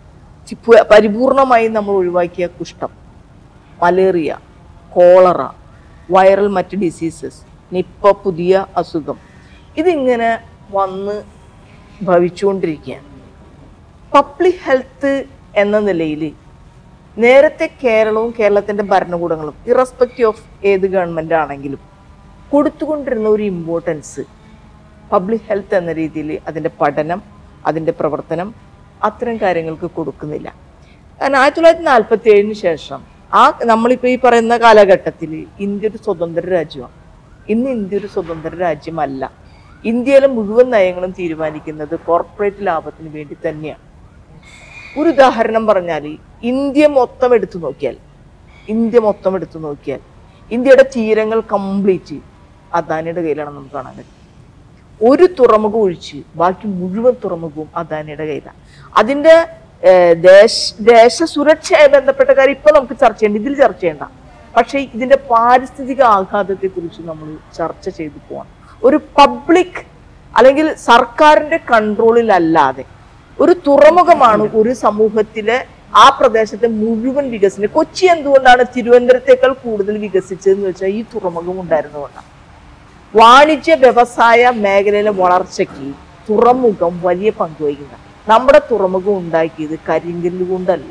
Speaker 3: ചി- പു- പരിപൂർണമായി നമ്മൾ ഒഴിവാക്കിയ കുഷ്ഠം മലേറിയ കോളറ വൈറൽ മറ്റ് ഡിസീസസ് നിപ്പ പുതിയ അസുഖം ഇതിങ്ങനെ വന്ന് ഭവിച്ചുകൊണ്ടിരിക്കുകയാണ് പബ്ലിക് ഹെൽത്ത് എന്ന നിലയിൽ നേരത്തെ കേരളവും കേരളത്തിന്റെ ഭരണകൂടങ്ങളും ഇറസ്പെക്റ്റീവ് ഓഫ് ഏത് ഗവൺമെന്റ് ആണെങ്കിലും കൊടുത്തുകൊണ്ടിരുന്ന ഒരു ഇമ്പോർട്ടൻസ് പബ്ലിക് ഹെൽത്ത് എന്ന രീതിയിൽ അതിൻ്റെ പഠനം അതിൻ്റെ പ്രവർത്തനം അത്തരം കാര്യങ്ങൾക്ക് കൊടുക്കുന്നില്ല കാരണം ആയിരത്തി തൊള്ളായിരത്തി നാൽപ്പത്തി ഏഴിന് ശേഷം ആ നമ്മളിപ്പോൾ ഈ പറയുന്ന കാലഘട്ടത്തിൽ ഇന്ത്യ ഒരു സ്വതന്ത്ര രാജ്യമാണ് ഇന്ന് ഇന്ത്യ ഒരു സ്വതന്ത്ര രാജ്യമല്ല ഇന്ത്യയിലെ മുഴുവൻ നയങ്ങളും തീരുമാനിക്കുന്നത് കോർപ്പറേറ്റ് ലാഭത്തിന് വേണ്ടി തന്നെയാണ് ഒരു ഉദാഹരണം പറഞ്ഞാൽ ഇന്ത്യ മൊത്തം എടുത്തു നോക്കിയാൽ ഇന്ത്യ മൊത്തം എടുത്തു നോക്കിയാൽ ഇന്ത്യയുടെ തീരങ്ങൾ കംപ്ലീറ്റ് അദാനിയുടെ കയ്യിലാണ് നമുക്ക് കാണാൻ കഴിയും ഒരു തുറമുഖം ഒഴിച്ച് ബാക്കി മുഴുവൻ തുറമുഖവും അദാനിയുടെ കയ്യിലാണ് അതിന്റെ ഏഹ്, ദേശ ദേശ സുരക്ഷയെ ബന്ധപ്പെട്ട കാര്യം ഇപ്പൊ നമുക്ക് ചർച്ച ചെയ്യണ്ട ഇതിൽ ചർച്ച ചെയ്യണ്ട പക്ഷേ ഇതിന്റെ പാരിസ്ഥിതിക ആഘാതത്തെ കുറിച്ച് നമ്മൾ ചർച്ച ചെയ്തു പോകണം ഒരു പബ്ലിക് അല്ലെങ്കിൽ സർക്കാരിന്റെ കൺട്രോളിലല്ലാതെ ഒരു തുറമുഖമാണ് ഒരു സമൂഹത്തിലെ ആ പ്രദേശത്തെ മുഴുവൻ വികസനം കൊച്ചി എന്തുകൊണ്ടാണ് തിരുവനന്തപുരത്തേക്കാൾ കൂടുതൽ വികസിച്ചതെന്ന് വെച്ചാൽ ഈ തുറമുഖം ഉണ്ടായിരുന്നതുകൊണ്ടാണ് വാണിജ്യ വ്യവസായ മേഖലയിലെ വളർച്ചയ്ക്ക് തുറമുഖം വലിയ പങ്ക് വഹിക്കുന്ന നമ്മുടെ തുറമുഖം ഉണ്ടാക്കിയത് കരിങ്കല്ല് കൊണ്ടല്ല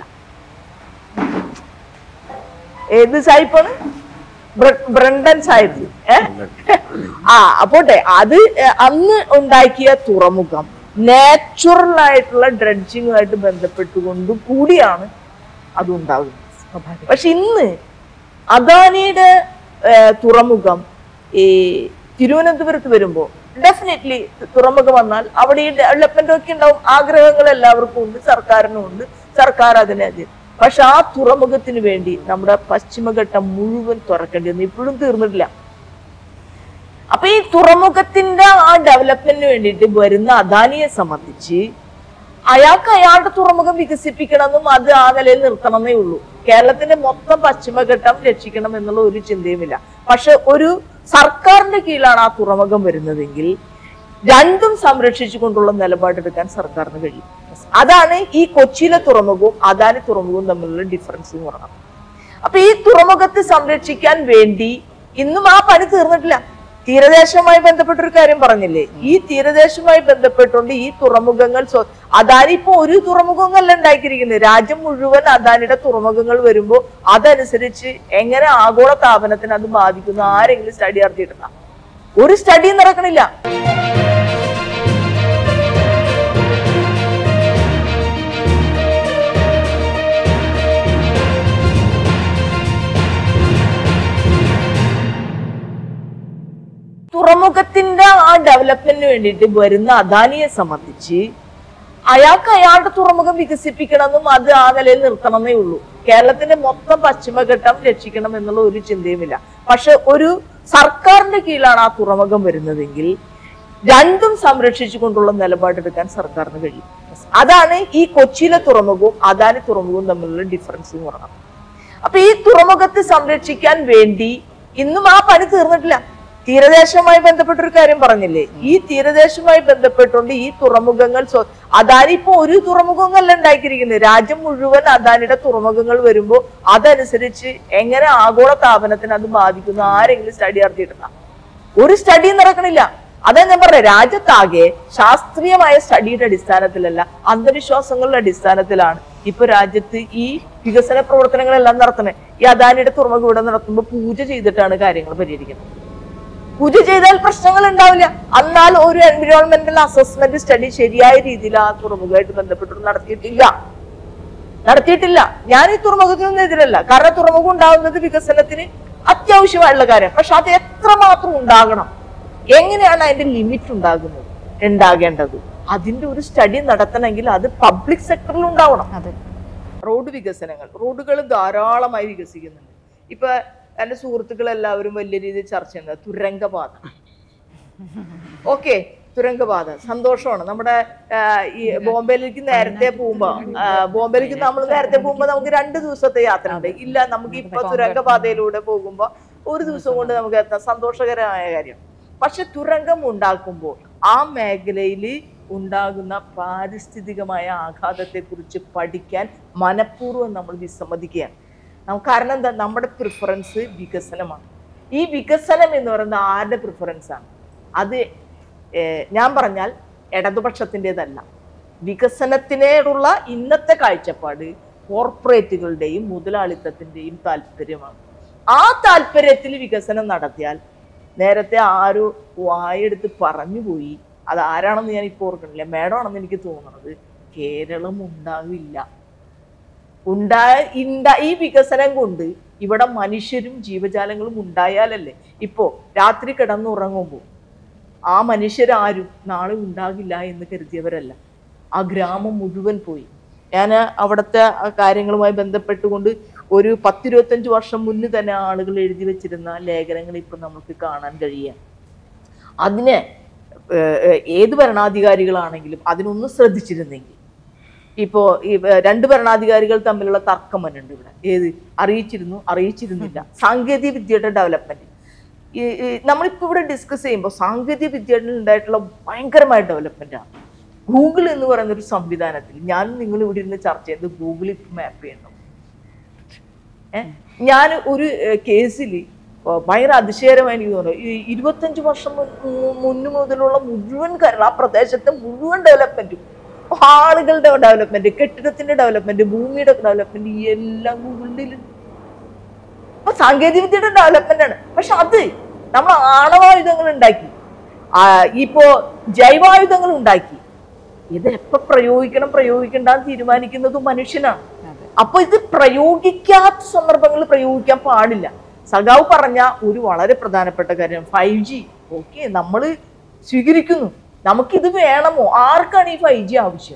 Speaker 3: ഏത് സായിപ്പാണ് ബ്ര- ബ്രണ്ടൻ സാഹിബ് ഏ ആ അപ്പോട്ടെ അത് ഏ, അന്ന് ഉണ്ടാക്കിയ തുറമുഖം നാച്ചുറൽ ആയിട്ടുള്ള ഡ്രഡ്ജിങ്ങുമായിട്ട് ബന്ധപ്പെട്ടുകൊണ്ട് കൂടിയാണ് അത് ഉണ്ടാകുന്നത് പക്ഷെ ഇന്ന് അദാനിയുടെ ഏ, തുറമുഖം ഈ തിരുവനന്തപുരത്ത് വരുമ്പോൾ ഡെഫിനറ്റ്ലി തുറമുഖം വന്നാൽ അവിടെ ഈ ഡെവലപ്മെന്റ് ഒക്കെ ഉണ്ടാവും ആഗ്രഹങ്ങൾ എല്ലാവർക്കും ഉണ്ട് സർക്കാരിനും ഉണ്ട് സർക്കാർ അതിനെ പക്ഷെ ആ തുറമുഖത്തിന് വേണ്ടി നമ്മുടെ പശ്ചിമഘട്ടം മുഴുവൻ തുറക്കേണ്ടി വന്നു ഇപ്പോഴും തീർന്നിട്ടില്ല അപ്പൊ ഈ തുറമുഖത്തിന്റെ ആ ഡെവലപ്മെന്റിന് വേണ്ടിയിട്ട് വരുന്ന അദാനിയെ സംബന്ധിച്ച് അയാൾക്ക് അയാളുടെ തുറമുഖം വികസിപ്പിക്കണമെന്നും അത് ആ നിലയിൽ നിർത്തണമെന്നേ ഉള്ളൂ കേരളത്തിന്റെ മൊത്തം പശ്ചിമഘട്ടം രക്ഷിക്കണം എന്നുള്ള ഒരു ചിന്തയുമില്ല പക്ഷെ ഒരു സർക്കാരിന്റെ കീഴിലാണ് ആ തുറമുഖം വരുന്നതെങ്കിൽ രണ്ടും സംരക്ഷിച്ചുകൊണ്ടുള്ള നിലപാടെടുക്കാൻ സർക്കാരിന് കഴിയും അതാണ് ഈ കൊച്ചിയിലെ തുറമുഖവും അദാനി തുറമുഖവും തമ്മിലുള്ള ഡിഫറൻസ് എന്ന് പറയുന്നത് അപ്പൊ ഈ തുറമുഖത്തെ സംരക്ഷിക്കാൻ വേണ്ടി ഇന്നും ആ പണി തീർന്നിട്ടില്ല തീരദേശവുമായി ബന്ധപ്പെട്ട ഒരു കാര്യം പറഞ്ഞില്ലേ ഈ തീരദേശവുമായി ബന്ധപ്പെട്ടുകൊണ്ട് ഈ തുറമുഖങ്ങൾ സ്വ- അദാനി ഇപ്പൊ ഒരു തുറമുഖങ്ങളല്ല ഉണ്ടാക്കിയിരിക്കുന്നത് രാജ്യം മുഴുവൻ അദാനിയുടെ തുറമുഖങ്ങൾ വരുമ്പോൾ അതനുസരിച്ച് എങ്ങനെ ആഗോള താപനത്തിന് അത് ബാധിക്കുന്നു ആരെങ്കിലും സ്റ്റഡി നടത്തിയിട്ടുണ്ടോ ഒരു സ്റ്റഡിയും നടക്കണില്ല തുറമുഖത്തിന്റെ ആ ഡെവലപ്മെന്റിന് വേണ്ടിയിട്ട് വരുന്ന അദാനിയെ സംബന്ധിച്ച് അയാൾക്ക് അയാളുടെ തുറമുഖം വികസിപ്പിക്കണമെന്നും അത് ആ നിലയിൽ നിർത്തണമെന്നേ ഉള്ളൂ കേരളത്തിന്റെ മൊത്തം പശ്ചിമഘട്ടം രക്ഷിക്കണം എന്നുള്ള ഒരു ചിന്തയുമില്ല പക്ഷെ ഒരു സർക്കാരിന്റെ കീഴിലാണ് ആ തുറമുഖം വരുന്നതെങ്കിൽ രണ്ടും സംരക്ഷിച്ചുകൊണ്ടുള്ള നിലപാടെടുക്കാൻ സർക്കാരിന് കഴിയും അതാണ് ഈ കൊച്ചിയിലെ തുറമുഖവും അദാനി തുറമുഖവും തമ്മിലുള്ള ഡിഫറൻസ് എന്ന് പറയുന്നത് അപ്പൊ ഈ തുറമുഖത്തെ സംരക്ഷിക്കാൻ വേണ്ടി ഇന്നും ആ പണി തീർന്നിട്ടില്ല തീരദേശവുമായി ബന്ധപ്പെട്ട ഒരു കാര്യം പറഞ്ഞില്ലേ ഈ തീരദേശവുമായി ബന്ധപ്പെട്ടുകൊണ്ട് ഈ തുറമുഖങ്ങൾ സ്വ- അദാനി ഇപ്പൊ ഒരു തുറമുഖങ്ങളല്ല ഉണ്ടാക്കിയിരിക്കുന്നത് രാജ്യം മുഴുവൻ അദാനിയുടെ തുറമുഖങ്ങൾ വരുമ്പോൾ അതനുസരിച്ച് എങ്ങനെ ആഗോള താപനത്തിന് അത് ബാധിക്കുന്നു ആരെങ്കിലും സ്റ്റഡി നടത്തിയിട്ടുണ്ടോ ഒരു സ്റ്റഡിയും നടക്കണില്ല അതാ ഞാൻ പറഞ്ഞത് രാജ്യത്താകെ ശാസ്ത്രീയമായ സ്റ്റഡിയുടെ അടിസ്ഥാനത്തിലല്ല അന്ധവിശ്വാസങ്ങളുടെ അടിസ്ഥാനത്തിലാണ് ഇപ്പൊ രാജ്യത്ത് ഈ വികസന പ്രവർത്തനങ്ങളെല്ലാം നടത്തുന്നത് ഈ അദാനിയുടെ തുറമുഖം ഇവിടെ നടത്തുമ്പോൾ പൂജ ചെയ്തിട്ടാണ് കാര്യങ്ങൾ പരിഹരിക്കുന്നത് പൂജ ചെയ്താൽ പ്രശ്നങ്ങൾ ഉണ്ടാവില്ല എന്നാൽ ഒരു എൻവിറോൺമെന്റൽ അസസ്മെന്റ് സ്റ്റഡി ശരിയായ രീതിയിൽ ആ തുറമുഖമായിട്ട് ബന്ധപ്പെട്ട് നടത്തിയിട്ടില്ല നടത്തിയിട്ടില്ല ഞാൻ ഈ തുറമുഖത്തിനൊന്നും എതിരല്ല കാരണം തുറമുഖം ഉണ്ടാകുന്നത് വികസനത്തിന് അത്യാവശ്യമായുള്ള കാര്യം പക്ഷെ അത് എത്രമാത്രം ഉണ്ടാകണം എങ്ങനെയാണ് അതിന്റെ ലിമിറ്റ് ഉണ്ടാകുന്നത് ഉണ്ടാകേണ്ടത് അതിന്റെ ഒരു സ്റ്റഡി നടത്തണമെങ്കിൽ അത് പബ്ലിക് സെക്ടറിൽ ഉണ്ടാവണം
Speaker 2: അതെ
Speaker 3: റോഡ് വികസനങ്ങൾ റോഡുകൾ ധാരാളമായി വികസിക്കുന്നുണ്ട് ഇപ്പൊ എന്റെ സുഹൃത്തുക്കൾ എല്ലാവരും വലിയ രീതിയിൽ ചർച്ച ചെയ്യുന്നത് തുരങ്കപാത ഓക്കെ തുരങ്കപാത സന്തോഷമാണ് നമ്മുടെ ആ, ഈ ബോംബെയിലേക്ക് നേരത്തെ പോകുമ്പോ ആ, ബോംബെയിലേക്ക് നമ്മൾ നേരത്തെ പോകുമ്പോ നമുക്ക് രണ്ട് ദിവസത്തെ യാത്ര ഉണ്ട് ഇല്ല നമുക്ക് ഇപ്പൊ തുരങ്കപാതയിലൂടെ പോകുമ്പോ ഒരു ദിവസം കൊണ്ട് നമുക്ക് എത്താം സന്തോഷകരമായ കാര്യം പക്ഷെ തുരങ്കം ഉണ്ടാക്കുമ്പോൾ ആ മേഖലയിൽ ഉണ്ടാകുന്ന പാരിസ്ഥിതികമായ ആഘാതത്തെക്കുറിച്ച് പഠിക്കാൻ മനഃപൂർവ്വം നമ്മൾ വിസമ്മതിക്കുകയാണ് നമുക്ക് കാരണം എന്താ നമ്മുടെ പ്രിഫറൻസ് വികസനമാണ് ഈ വികസനം എന്ന് പറയുന്നത് ആരുടെ പ്രിഫറൻസാണ് അത് ഏഹ്, ഞാൻ പറഞ്ഞാൽ ഇടതുപക്ഷത്തിൻ്റെതല്ല വികസനത്തിനോടുള്ള ഇന്നത്തെ കാഴ്ചപ്പാട് കോർപ്പറേറ്റുകളുടെയും മുതലാളിത്തത്തിൻ്റെയും താല്പര്യമാണ് ആ താല്പര്യത്തിൽ വികസനം നടത്തിയാൽ നേരത്തെ ആരോ വായെടുത്ത് പറഞ്ഞുപോയി അത് ആരാണെന്ന് ഞാൻ ഇപ്പോൾ ഓർക്കണില്ല മേഡമാണെന്ന് എനിക്ക് തോന്നുന്നത് കേരളം ഉണ്ടാവില്ല ഉണ്ടായ ഇണ്ട- ഈ വികസനം കൊണ്ട് ഇവിടെ മനുഷ്യരും ജീവജാലങ്ങളും ഉണ്ടായാലല്ലേ ഇപ്പോ രാത്രി കിടന്നുറങ്ങുമ്പോൾ ആ മനുഷ്യരാരും നാളെ ഉണ്ടാകില്ല എന്ന് കരുതിയവരല്ല ആ ഗ്രാമം മുഴുവൻ പോയി ഞാൻ അവിടുത്തെ ആ കാര്യങ്ങളുമായി ബന്ധപ്പെട്ടുകൊണ്ട് ഒരു പത്തിരുപത്തഞ്ച് വർഷം മുന്നേ തന്നെ ആളുകൾ എഴുതി വെച്ചിരുന്ന ലേഖനങ്ങൾ ഇപ്പം നമുക്ക് കാണാൻ കഴിയാം അതിനെ ഏഹ്, ഏഹ്, ഏത് ഭരണാധികാരികളാണെങ്കിലും അതിനൊന്ന് ശ്രദ്ധിച്ചിരുന്നെങ്കിൽ ഇപ്പോൾ ഈ ഏഹ്, രണ്ട് ഭരണാധികാരികൾ തമ്മിലുള്ള തർക്കം വന്നിട്ടുണ്ട് ഇവിടെ ഏത് അറിയിച്ചിരുന്നു അറിയിച്ചിരുന്നില്ല സാങ്കേതിക വിദ്യയുടെ ഡെവലപ്മെന്റ് ഈ ഈ നമ്മളിപ്പോൾ ഇവിടെ ഡിസ്കസ് ചെയ്യുമ്പോൾ സാങ്കേതിക വിദ്യയിൽ ഉണ്ടായിട്ടുള്ള ഭയങ്കരമായ ഡെവലപ്മെന്റ് ആണ് ഗൂഗിൾ എന്ന് പറയുന്ന ഒരു സംവിധാനത്തിൽ ഞാൻ നിങ്ങൾ ഇവിടെ ഇരുന്ന് ചർച്ച ചെയ്ത് ഗൂഗിൾ ഇപ്പം മാപ്പ് ചെയ്യണം ഞാൻ ഒരു കേസിൽ ഭയങ്കര അതിശയകരമായി എനിക്ക് തോന്നുന്നു ഈ ഇരുപത്തഞ്ച് വർഷം മുൻ- മു- മുന്ന് മുതലുള്ള മുഴുവൻ കേരള ആ പ്രദേശത്തെ മുഴുവൻ ഡെവലപ്മെന്റും ആളുകളുടെ ഡെവലപ്മെന്റ് കെട്ടിടത്തിന്റെ ഡെവലപ്മെന്റ് ഭൂമിയുടെ ഡെവലപ്മെന്റ് എല്ലാം ഗൂഗിളിൽ അപ്പൊ സാങ്കേതിക വിദ്യയുടെ ഡെവലപ്മെന്റ് ആണ് പക്ഷെ അത് നമ്മൾ ആണവായുധങ്ങൾ ഉണ്ടാക്കി ആ, ഇപ്പോ ജൈവായുധങ്ങൾ ഉണ്ടാക്കി ഇത് എപ്പോ പ്രയോഗിക്കണം പ്രയോഗിക്കണ്ടെന്ന് തീരുമാനിക്കുന്നത് മനുഷ്യനാണ് അപ്പൊ ഇത് പ്രയോഗിക്കാത്ത സന്ദർഭങ്ങളിൽ പ്രയോഗിക്കാൻ പാടില്ല സഖാവ് പറഞ്ഞ ഒരു വളരെ പ്രധാനപ്പെട്ട കാര്യം ഫൈവ് ജി ഓക്കെ നമ്മൾ സ്വീകരിക്കുന്നു നമുക്കിത് വേണമോ ആർക്കാണ് ഈ ഫൈവ് ജി ആവശ്യം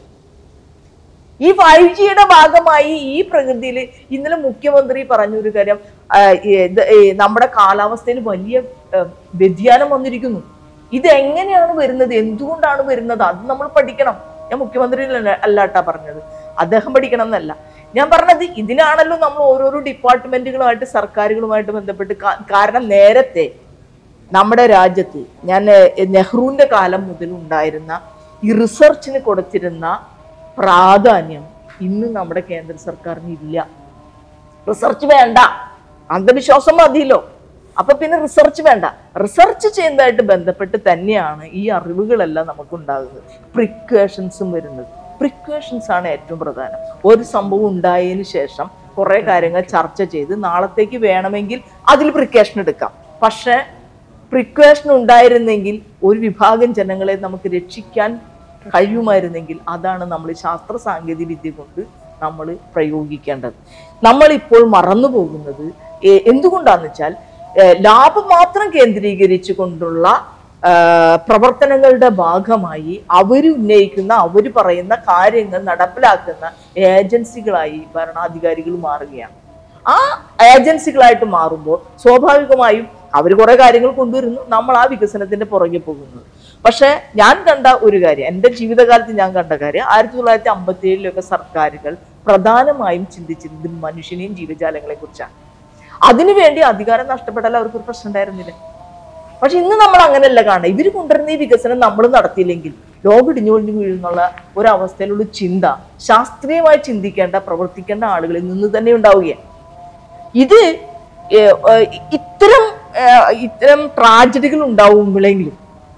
Speaker 3: ഈ ഫൈവ് ജിയുടെ ഭാഗമായി ഈ പ്രകൃതിയിൽ ഇന്നലെ മുഖ്യമന്ത്രി പറഞ്ഞൊരു കാര്യം ആ, ഇത് ഈ നമ്മുടെ കാലാവസ്ഥയിൽ വലിയ ആ, വ്യതിയാനം വന്നിരിക്കുന്നു ഇത് എങ്ങനെയാണ് വരുന്നത് എന്തുകൊണ്ടാണ് വരുന്നത് അത് നമ്മൾ പഠിക്കണം ഞാൻ മുഖ്യമന്ത്രി അല്ലാട്ടാ പറഞ്ഞത് അദ്ദേഹം പഠിക്കണം എന്നല്ല ഞാൻ പറഞ്ഞത് ഇതിനാണല്ലോ നമ്മൾ ഓരോരോ ഡിപ്പാർട്ട്മെന്റുകളുമായിട്ട് സർക്കാരുകളുമായിട്ട് ബന്ധപ്പെട്ട് കാ- കാരണം നേരത്തെ നമ്മുടെ രാജ്യത്ത് ഞാൻ ഏഹ്, നെഹ്റുവിന്റെ കാലം മുതൽ ഉണ്ടായിരുന്ന ഈ റിസർച്ചിന് കൊടുത്തിരുന്ന പ്രാധാന്യം ഇന്ന് നമ്മുടെ കേന്ദ്ര സർക്കാരിന് ഇല്ല റിസർച്ച് വേണ്ട അന്ധവിശ്വാസം മതിയല്ലോ അപ്പൊ പിന്നെ റിസർച്ച് വേണ്ട റിസർച്ച് ചെയ്യുന്നതായിട്ട് ബന്ധപ്പെട്ട് തന്നെയാണ് ഈ അറിവുകളെല്ലാം നമുക്ക് ഉണ്ടാകുന്നത് പ്രിക്വേഷൻസും വരുന്നത് പ്രിക്വേഷൻസ് ആണ് ഏറ്റവും പ്രധാനം ഒരു സംഭവം ഉണ്ടായതിനു ശേഷം കുറെ കാര്യങ്ങൾ ചർച്ച ചെയ്ത് നാളത്തേക്ക് വേണമെങ്കിൽ അതിൽ പ്രിക്വേഷൻ എടുക്കാം പക്ഷെ പ്രിക്വേഷൻ ഉണ്ടായിരുന്നെങ്കിൽ ഒരു വിഭാഗം ജനങ്ങളെ നമുക്ക് രക്ഷിക്കാൻ കഴിയുമായിരുന്നെങ്കിൽ അതാണ് നമ്മൾ ശാസ്ത്ര സാങ്കേതിക വിദ്യ കൊണ്ട് നമ്മൾ പ്രയോഗിക്കേണ്ടത് നമ്മളിപ്പോൾ മറന്നു പോകുന്നത് ഏ- എന്തുകൊണ്ടാന്ന് വെച്ചാൽ ഏ, ലാഭം മാത്രം കേന്ദ്രീകരിച്ചു കൊണ്ടുള്ള ആ, പ്രവർത്തനങ്ങളുടെ ഭാഗമായി അവർ ഉന്നയിക്കുന്ന അവർ പറയുന്ന കാര്യങ്ങൾ നടപ്പിലാക്കുന്ന ഏജൻസികളായി ഭരണാധികാരികൾ മാറുകയാണ് ആ ഏജൻസികളായിട്ട് മാറുമ്പോൾ സ്വാഭാവികമായും അവർ കുറെ കാര്യങ്ങൾ കൊണ്ടുവരുന്നു നമ്മൾ ആ വികസനത്തിന്റെ പുറകെ പോകുന്നത് പക്ഷെ ഞാൻ കണ്ട ഒരു കാര്യം എൻ്റെ ജീവിതകാലത്ത് ഞാൻ കണ്ട കാര്യം ആയിരത്തി തൊള്ളായിരത്തി അമ്പത്തി ഏഴിലൊക്കെ സർക്കാരുകൾ പ്രധാനമായും ചിന്തിച്ചിരുന്നത് മനുഷ്യനെയും ജീവജാലങ്ങളെ കുറിച്ചാണ് അതിനുവേണ്ടി അധികാരം നഷ്ടപ്പെട്ടാൽ അവർക്ക് ഒരു പ്രശ്നം ഉണ്ടായിരുന്നില്ല പക്ഷെ ഇന്ന് നമ്മൾ അങ്ങനെയല്ല കാണുന്നത് ഇവർ കൊണ്ടുവരുന്ന ഈ വികസനം നമ്മൾ നടത്തിയില്ലെങ്കിൽ ലോകം ഇടിഞ്ഞൊഴിഞ്ഞു വീഴുന്നുള്ള ഒരവസ്ഥയിലുള്ള ചിന്ത ശാസ്ത്രീയമായി ചിന്തിക്കേണ്ട പ്രവർത്തിക്കേണ്ട ആളുകളിൽ നിന്ന് തന്നെ ഉണ്ടാവുകയാണ് ഇത് ഏർ, ഏർ, ഇത്തരം ഏർ, ഇത്തരം ട്രാജഡികൾ ഉണ്ടാവുമ്പോഴെങ്കിലും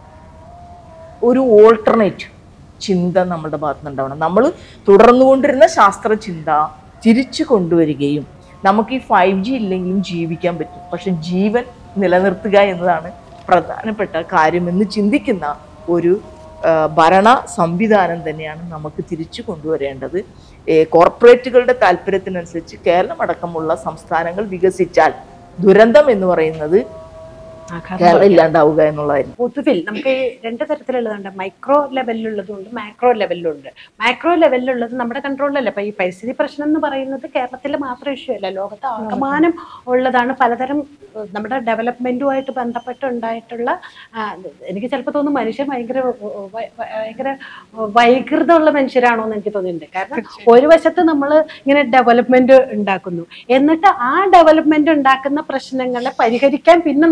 Speaker 3: ഒരു ഓൾട്ടർനേറ്റ് ചിന്ത നമ്മുടെ ഭാഗത്ത് നിന്നുണ്ടാവണം നമ്മൾ തുടർന്നുകൊണ്ടിരുന്ന ശാസ്ത്ര ചിന്ത തിരിച്ചു കൊണ്ടുവരികയും നമുക്ക് ഈ ഫൈവ് ജി ഇല്ലെങ്കിലും ജീവിക്കാൻ പറ്റും പക്ഷെ ജീവൻ നിലനിർത്തുക എന്നതാണ് പ്രധാനപ്പെട്ട കാര്യമെന്ന് ചിന്തിക്കുന്ന ഒരു ആ, ഭരണ സംവിധാനം തന്നെയാണ് നമുക്ക് തിരിച്ചു കൊണ്ടുവരേണ്ടത് ഏ, കോർപ്പറേറ്റുകളുടെ താല്പര്യത്തിനനുസരിച്ച് കേരളം അടക്കമുള്ള സംസ്ഥാനങ്ങൾ വികസിച്ചാൽ ദുരന്തം എന്ന് പറയുന്നത് കേരളം ഇല്ലാണ്ടാവുക എന്നുള്ളതായിരുന്നു
Speaker 4: പൊതുവിൽ നമുക്ക് ഈ രണ്ട് തരത്തിലുള്ളതുണ്ട് മൈക്രോ ലെവലിലുള്ളതുണ്ട് മാക്രോ ലെവലിലുണ്ട് മാക്രോ ലെവലിലുള്ളത് നമ്മുടെ കൺട്രോളിലല്ല ഇപ്പൊ ഈ പരിസ്ഥിതി പ്രശ്നം എന്ന് പറയുന്നത് കേരളത്തിൽ മാത്രം ഇഷ്യൂ അല്ല ലോകത്ത് ആകമാനം ഉള്ളതാണ് പലതരം ഏഹ്, നമ്മുടെ ഡെവലപ്മെന്റുമായിട്ട് ബന്ധപ്പെട്ട് ഉണ്ടായിട്ടുള്ള ആ, എനിക്ക് ചിലപ്പോൾ തോന്നുന്നു മനുഷ്യൻ ഭയങ്കര വ- വ- ഭയങ്കര വൈകൃതമുള്ള മനുഷ്യരാണോ എന്ന് എനിക്ക് തോന്നിയിട്ടുണ്ട് കാരണം ഒരു വശത്ത് നമ്മൾ ഇങ്ങനെ ഡെവലപ്മെന്റ് ഉണ്ടാക്കുന്നു എന്നിട്ട് ആ ഡെവലപ്മെന്റ് ഉണ്ടാക്കുന്ന പ്രശ്നങ്ങളെ പരിഹരിക്കാൻ പിന്നെ നമ്മൾ അതിന്റെ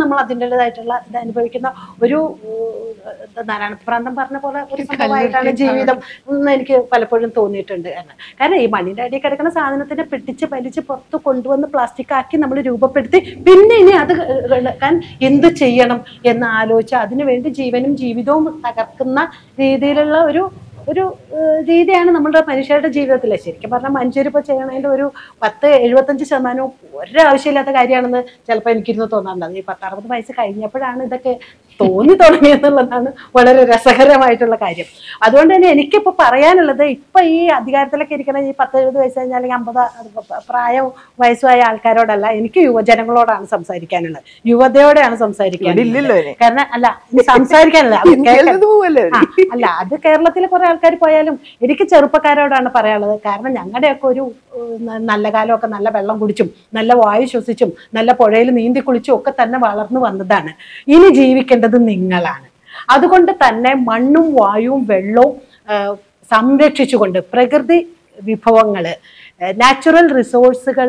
Speaker 4: അതിൻ്റെതായിട്ടുള്ള ഇത് അനുഭവിക്കുന്ന ഒരു ഏഹ്, നാരായണപ്രാന്തം പറഞ്ഞ പോലെ ഒരു സംഭവമായിട്ടാണ് ജീവിതം എന്ന് എനിക്ക് പലപ്പോഴും തോന്നിയിട്ടുണ്ട് എന്ന് കാരണം ഈ മണ്ണിന്റെ അടിയിൽ കിടക്കുന്ന സാധനത്തിനെ പിടിച്ച് വലിച്ച് പുറത്ത് കൊണ്ടുവന്ന് പ്ലാസ്റ്റിക് ആക്കി നമ്മൾ രൂപപ്പെടുത്തി പിന്നെ ഇനി അത് എടുക്കാൻ എന്ത് ചെയ്യണം എന്ന് ആലോചിച്ച് അതിനുവേണ്ടി ജീവനും ജീവിതവും തകർക്കുന്ന രീതിയിലുള്ള ഒരു ഒരു ഏഹ്, രീതിയാണ് നമ്മുടെ മനുഷ്യരുടെ ജീവിതത്തിൽ ശരിക്കും പറഞ്ഞാൽ മനുഷ്യർ ഇപ്പോൾ ചെയ്യണതിൻ്റെ ഒരു പത്ത് എഴുപത്തഞ്ച് ശതമാനവും ഒരാവശ്യമില്ലാത്ത കാര്യമാണെന്ന് ചിലപ്പോൾ എനിക്കിരുന്ന് തോന്നാറുണ്ട് ഈ പത്തറുപത് വയസ്സ് കഴിഞ്ഞപ്പോഴാണ് ഇതൊക്കെ തോന്നി തുടങ്ങിയെന്നുള്ളതാണ് വളരെ രസകരമായിട്ടുള്ള കാര്യം അതുകൊണ്ട് തന്നെ എനിക്കിപ്പോൾ പറയാനുള്ളത് ഇപ്പം ഈ അധികാരത്തിലൊക്കെ ഇരിക്കുന്ന ഈ പത്ത് എഴുപത് വയസ്സ് കഴിഞ്ഞാൽ അല്ലെങ്കിൽ അമ്പത് പ്രായം വയസ്സുമായ ആൾക്കാരോടല്ല എനിക്ക് യുവജനങ്ങളോടാണ് സംസാരിക്കാനുള്ളത് യുവതയോടെയാണ് സംസാരിക്കാനുള്ളത്
Speaker 3: ഇല്ലല്ലോ ഇനി.
Speaker 4: കാരണം അല്ല ഇനി സംസാരിക്കാനല്ല അത് കേൾക്കാൻ-
Speaker 3: കേൾക്കുന്നത് പോവല്ലേ
Speaker 4: ആ, അല്ല അത് കേരളത്തിൽ കുറെ ആൾക്കാർ പോയാലും എനിക്ക് ചെറുപ്പക്കാരോടാണ് പറയാനുള്ളത് കാരണം ഞങ്ങളുടെയൊക്കെ ഒരു ഏഹ്, ന- നല്ല കാലമൊക്കെ നല്ല വെള്ളം കുടിച്ചും നല്ല വായു ശ്വസിച്ചും നല്ല പുഴയിൽ നീന്തി കുളിച്ചും ഒക്കെ തന്നെ വളർന്നു വന്നതാണ് ഇനി ജീവിക്കേണ്ടത് നിങ്ങളാണ് അതുകൊണ്ട് തന്നെ മണ്ണും വായുവും വെള്ളവും ഏഹ്, സംരക്ഷിച്ചുകൊണ്ട് പ്രകൃതി വിഭവങ്ങള് നാച്ചുറൽ റിസോഴ്സുകൾ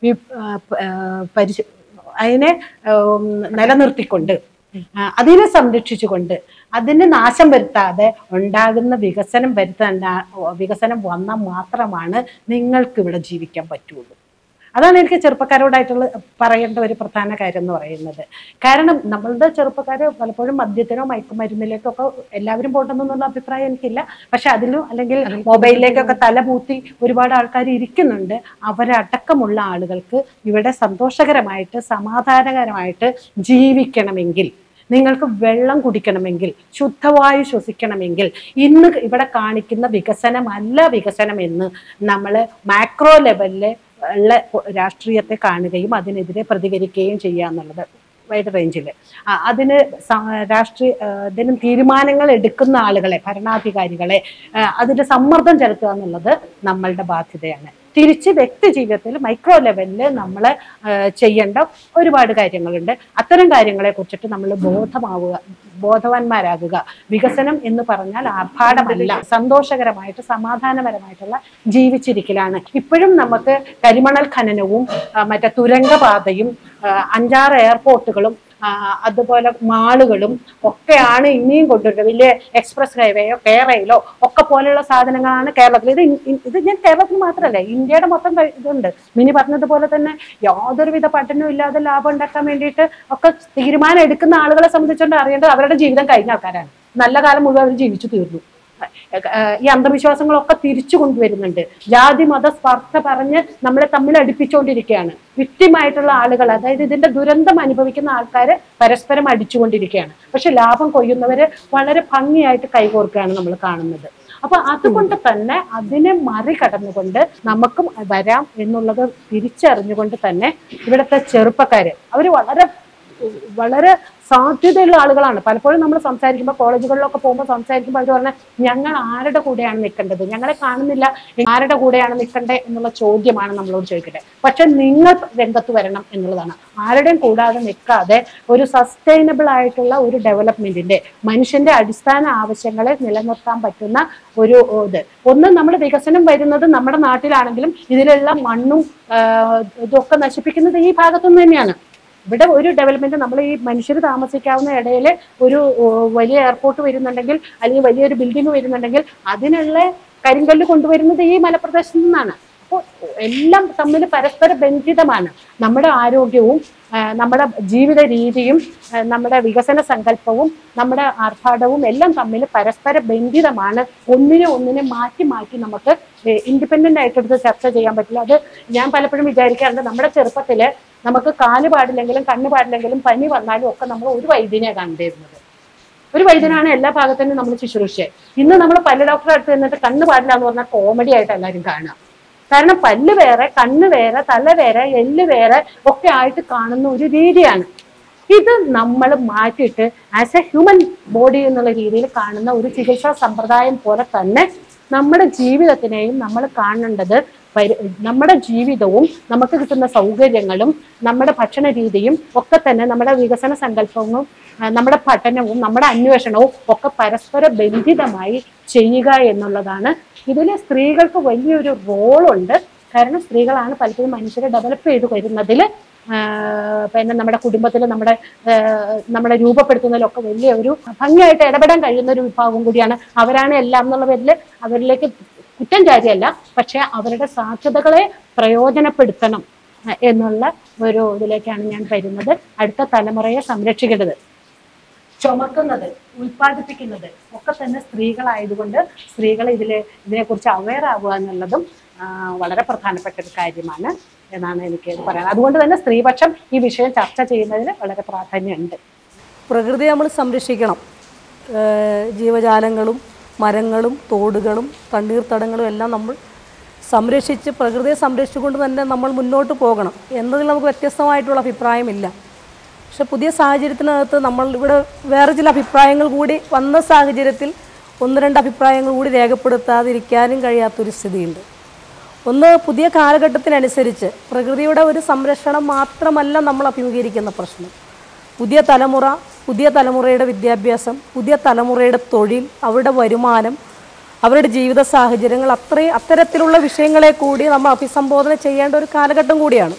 Speaker 4: പരിശ അതിനെ ഉം, നിലനിർത്തിക്കൊണ്ട് ആ, അതിനെ സംരക്ഷിച്ചുകൊണ്ട് അതിന് നാശം വരുത്താതെ ഉണ്ടാകുന്ന വികസനം വരുത്താൻ വികസനം വന്നാൽ മാത്രമാണ് നിങ്ങൾക്ക് ഇവിടെ ജീവിക്കാൻ പറ്റുള്ളൂ അതാണ് എനിക്ക് ചെറുപ്പക്കാരോടായിട്ടുള്ള പറയേണ്ട ഒരു പ്രധാന കാര്യം എന്ന് പറയുന്നത് കാരണം നമ്മളുടെ ചെറുപ്പക്കാർ പലപ്പോഴും മദ്യത്തിനോ മയക്കുമരുന്നിലേക്കോ ഒക്കെ എല്ലാവരും പോട്ടെന്നുള്ള അഭിപ്രായം എനിക്കില്ല പക്ഷെ അതിലും അല്ലെങ്കിൽ മൊബൈലിലേക്കൊക്കെ തലപൂത്തി ഒരുപാട് ആൾക്കാർ ഇരിക്കുന്നുണ്ട് അവരടക്കമുള്ള ആളുകൾക്ക് ഇവിടെ സന്തോഷകരമായിട്ട് സമാധാനകരമായിട്ട് ജീവിക്കണമെങ്കിൽ നിങ്ങൾക്ക് വെള്ളം കുടിക്കണമെങ്കിൽ ശുദ്ധവായു ശ്വസിക്കണമെങ്കിൽ ഇന്ന് ഇവിടെ കാണിക്കുന്ന വികസനമല്ല വികസനം എന്ന് നമ്മൾ മാക്രോ ലെവലിലെ ഉള്ള രാഷ്ട്രീയത്തെ കാണുകയും അതിനെതിരെ പ്രതികരിക്കുകയും ചെയ്യുക എന്നുള്ളത് വൈഡ് റേഞ്ചിൽ അതിന് സ- രാഷ്ട്രീയ ആ, ഇതിന് തീരുമാനങ്ങൾ എടുക്കുന്ന ആളുകളെ ഭരണാധികാരികളെ ആ, അതിന്റെ സമ്മർദ്ദം ചെലുത്തുക എന്നുള്ളത് നമ്മളുടെ ബാധ്യതയാണ് തിരിച്ച് വ്യക്തി ജീവിതത്തിൽ മൈക്രോ ലെവലിൽ നമ്മൾ ചെയ്യേണ്ട ഒരുപാട് കാര്യങ്ങളുണ്ട് അത്തരം കാര്യങ്ങളെ കുറിച്ചിട്ട് നമ്മൾ ബോധമാവുക ബോധവാന്മാരാകുക വികസനം എന്ന് പറഞ്ഞാൽ ആർഭാടമല്ല സന്തോഷകരമായിട്ട് സമാധാനപരമായിട്ടുള്ള ജീവിച്ചിരിക്കലാണ് ഇപ്പോഴും നമുക്ക് കരിമണൽ ഖനനവും ആ, മറ്റേ തുരങ്കപാതയും ആ, അഞ്ചാറ് എയർപോർട്ടുകളും ആ, അതുപോലെ മാളുകളും ഒക്കെയാണ് ഇനിയും കൊണ്ടുവരുന്നത് വലിയ എക്സ്പ്രസ് ഹൈവേയോ കേരളയിലോ ഒക്കെ പോലെയുള്ള സാധനങ്ങളാണ് കേരളത്തിൽ ഇത് ഇൻ- ഇൻ- ഇത് ഞാൻ കേരളത്തിൽ മാത്രമല്ല ഇന്ത്യയുടെ മൊത്തം കഴി- ഇതുണ്ട് മിനി പറഞ്ഞതുപോലെ തന്നെ യാതൊരുവിധ പഠനവും ഇല്ലാതെ ലാഭം ഉണ്ടാക്കാൻ വേണ്ടിയിട്ട് ഒക്കെ തീരുമാനം എടുക്കുന്ന ആളുകളെ സംബന്ധിച്ചുകൊണ്ട് അറിയേണ്ടത് അവരുടെ ജീവിതം കഴിഞ്ഞ ആൾക്കാരാണ് നല്ല കാലം മുഴുവൻ അവർ ജീവിച്ചു തീർന്നു ഏഹ് ഈ അന്ധവിശ്വാസങ്ങളൊക്കെ തിരിച്ചു കൊണ്ടുവരുന്നുണ്ട് ജാതി മത സ്പർദ്ധ പറഞ്ഞ് നമ്മളെ തമ്മിൽ അടുപ്പിച്ചുകൊണ്ടിരിക്കുകയാണ് വിക്റ്റിമായിട്ടുള്ള ആളുകൾ അതായത് ഇതിന്റെ ദുരന്തം അനുഭവിക്കുന്ന ആൾക്കാർ പരസ്പരം അടിച്ചുകൊണ്ടിരിക്കുകയാണ് പക്ഷെ ലാഭം കൊയ്യുന്നവര് വളരെ ഭംഗിയായിട്ട് കൈകോർക്കുകയാണ് നമ്മൾ കാണുന്നത് അപ്പൊ അതുകൊണ്ട് തന്നെ അതിനെ മറികടന്നുകൊണ്ട് നമുക്കും വരാം എന്നുള്ളത് തിരിച്ചറിഞ്ഞുകൊണ്ട് തന്നെ ഇവിടുത്തെ ചെറുപ്പക്കാര് അവര് വളരെ വളരെ സാധ്യതയുള്ള ആളുകളാണ് പലപ്പോഴും നമ്മൾ സംസാരിക്കുമ്പോൾ കോളേജുകളിലൊക്കെ പോകുമ്പോൾ സംസാരിക്കുമ്പോൾ അവർ പറഞ്ഞാൽ ഞങ്ങൾ ആരുടെ കൂടെയാണ് നിൽക്കേണ്ടത് ഞങ്ങളെ കാണുന്നില്ല ആരുടെ കൂടെയാണ് നിൽക്കേണ്ടത് എന്നുള്ള ചോദ്യമാണ് നമ്മളോട് ചോദിക്കട്ടെ പക്ഷെ നിങ്ങൾ രംഗത്ത് വരണം എന്നുള്ളതാണ് ആരുടെയും കൂടാതെ നിൽക്കാതെ ഒരു സസ്റ്റൈനബിൾ ആയിട്ടുള്ള ഒരു ഡെവലപ്മെന്റിന്റെ മനുഷ്യന്റെ അടിസ്ഥാന ആവശ്യങ്ങളെ നിലനിർത്താൻ പറ്റുന്ന ഒരു ഇത് ഒന്ന് നമ്മൾ വികസനം വരുന്നത് നമ്മുടെ നാട്ടിലാണെങ്കിലും ഇതിലുള്ള മണ്ണും ആ, ഇതൊക്കെ നശിപ്പിക്കുന്നത് ഈ ഭാഗത്തുനിന്ന് തന്നെയാണ് ഇവിടെ ഒരു ഡെവലപ്മെന്റ് നമ്മൾ ഈ മനുഷ്യർ താമസിക്കാവുന്ന ഇടയിൽ ഒരു ഓ, വലിയ എയർപോർട്ട് വരുന്നുണ്ടെങ്കിൽ അല്ലെങ്കിൽ വലിയൊരു ബിൽഡിംഗ് വരുന്നുണ്ടെങ്കിൽ അതിനുള്ള കരിങ്കല്ല് കൊണ്ടുവരുന്നത് ഈ മലപ്രദേശത്ത് നിന്നാണ് അപ്പോൾ എല്ലാം തമ്മിൽ പരസ്പര ബന്ധിതമാണ് നമ്മുടെ ആരോഗ്യവും ആ, നമ്മുടെ ജീവിത രീതിയും ആ, നമ്മുടെ വികസന സങ്കല്പവും നമ്മുടെ ആർഭാടവും എല്ലാം തമ്മിൽ പരസ്പര ബന്ധിതമാണ് ഒന്നിനെ ഒന്നിനെ മാറ്റി മാറ്റി നമുക്ക് ഇൻഡിപെൻഡന്റ് ആയിട്ടെടുത്ത് ചർച്ച ചെയ്യാൻ പറ്റില്ല അത് ഞാൻ പലപ്പോഴും വിചാരിക്കാറുണ്ട് നമ്മുടെ ചെറുപ്പത്തില് നമുക്ക് കാല് പാടില്ലെങ്കിലും കണ്ണ് പാടില്ലെങ്കിലും പനി വന്നാലും ഒക്കെ നമ്മൾ ഒരു വൈദ്യനെയാണ് കണ്ടിരുന്നത് ഒരു വൈദ്യനാണ് എല്ലാ ഭാഗത്തും നമ്മൾ ശുശ്രൂഷ ഇന്ന് നമ്മൾ പല്ല് ഡോക്ടറെ അടുത്ത് നിന്നിട്ട് കണ്ണ് പാടില്ല എന്ന് പറഞ്ഞാൽ കോമഡി ആയിട്ട് എല്ലാവരും കാണുക കാരണം പല്ല് വേറെ കണ്ണ് വേറെ തല വേറെ എല്ല് വേറെ ഒക്കെ ആയിട്ട് കാണുന്ന ഒരു രീതിയാണ് ഇത് നമ്മൾ മാറ്റിയിട്ട് ആസ് എ ഹ്യൂമൻ ബോഡി എന്നുള്ള രീതിയിൽ കാണുന്ന ഒരു ചികിത്സാ സമ്പ്രദായം പോലെ തന്നെ നമ്മുടെ ജീവിതത്തിനെയും നമ്മൾ കാണേണ്ടത് പരി- നമ്മുടെ ജീവിതവും നമുക്ക് കിട്ടുന്ന സൗകര്യങ്ങളും നമ്മുടെ ഭക്ഷണ രീതിയും ഒക്കെ തന്നെ നമ്മുടെ വികസന സങ്കല്പവും ആ, നമ്മുടെ പഠനവും നമ്മുടെ അന്വേഷണവും ഒക്കെ പരസ്പര ബന്ധിതമായി ചെയ്യുക എന്നുള്ളതാണ് ഇതിൽ സ്ത്രീകൾക്ക് വലിയൊരു റോളുണ്ട് കാരണം സ്ത്രീകളാണ് പലപ്പോഴും മനുഷ്യരെ ഡെവലപ്പ് ചെയ്ത് വരുന്നതിൽ ആ, പിന്നെ നമ്മുടെ കുടുംബത്തിൽ നമ്മുടെ ആ, നമ്മളെ രൂപപ്പെടുത്തുന്നതിലൊക്കെ വലിയ ഒരു ഭംഗിയായിട്ട് ഇടപെടാൻ കഴിയുന്ന ഒരു വിഭാഗം കൂടിയാണ് അവരാണ് എല്ലാം എന്നുള്ള പേരിൽ അവരിലേക്ക് കുറ്റം ചാരിയല്ല പക്ഷെ അവരുടെ സാധ്യതകളെ പ്രയോജനപ്പെടുത്തണം ആ, എന്നുള്ള ഒരു ഇതിലേക്കാണ് ഞാൻ വരുന്നത് അടുത്ത തലമുറയെ സംരക്ഷിക്കേണ്ടത് ചുമക്കുന്നത് ഉൽപ്പാദിപ്പിക്കുന്നത് ഒക്കെ തന്നെ സ്ത്രീകളായതുകൊണ്ട് സ്ത്രീകൾ ഇതിൽ ഇതിനെക്കുറിച്ച് അവെയർ ആവുക എന്നുള്ളതും ആ, വളരെ പ്രധാനപ്പെട്ട ഒരു കാര്യമാണ് എന്നാണ് എനിക്ക് പറയാൻ അതുകൊണ്ട് തന്നെ സ്ത്രീപക്ഷം ഈ വിഷയം ചർച്ച ചെയ്യുന്നതിന് വളരെ പ്രാധാന്യമുണ്ട്
Speaker 5: പ്രകൃതി നമ്മൾ സംരക്ഷിക്കണം ഏഹ് ജീവജാലങ്ങളും മരങ്ങളും തോടുകളും തണ്ണീർത്തടങ്ങളും എല്ലാം നമ്മൾ സംരക്ഷിച്ച് പ്രകൃതിയെ സംരക്ഷിച്ചുകൊണ്ട് തന്നെ നമ്മൾ മുന്നോട്ട് പോകണം എന്നതിൽ നമുക്ക് വ്യത്യസ്തമായിട്ടുള്ള അഭിപ്രായമില്ല പക്ഷെ പുതിയ സാഹചര്യത്തിനകത്ത് നമ്മൾ ഇവിടെ വേറെ ചില അഭിപ്രായങ്ങൾ കൂടി വന്ന സാഹചര്യത്തിൽ ഒന്ന് രണ്ട് അഭിപ്രായങ്ങൾ കൂടി രേഖപ്പെടുത്താതിരിക്കാനും കഴിയാത്തൊരു സ്ഥിതിയുണ്ട് ഒന്ന് പുതിയ കാലഘട്ടത്തിനനുസരിച്ച് പ്രകൃതിയുടെ ഒരു സംരക്ഷണം മാത്രമല്ല നമ്മൾ അഭിമുഖീകരിക്കുന്ന പ്രശ്നം പുതിയ തലമുറ പുതിയ തലമുറയുടെ വിദ്യാഭ്യാസം പുതിയ തലമുറയുടെ തൊഴിൽ അവരുടെ വരുമാനം അവരുടെ ജീവിത സാഹചര്യങ്ങൾ അത്രയും അത്തരത്തിലുള്ള വിഷയങ്ങളെ കൂടി നമ്മൾ അഭിസംബോധന ചെയ്യേണ്ട ഒരു കാലഘട്ടം കൂടിയാണ്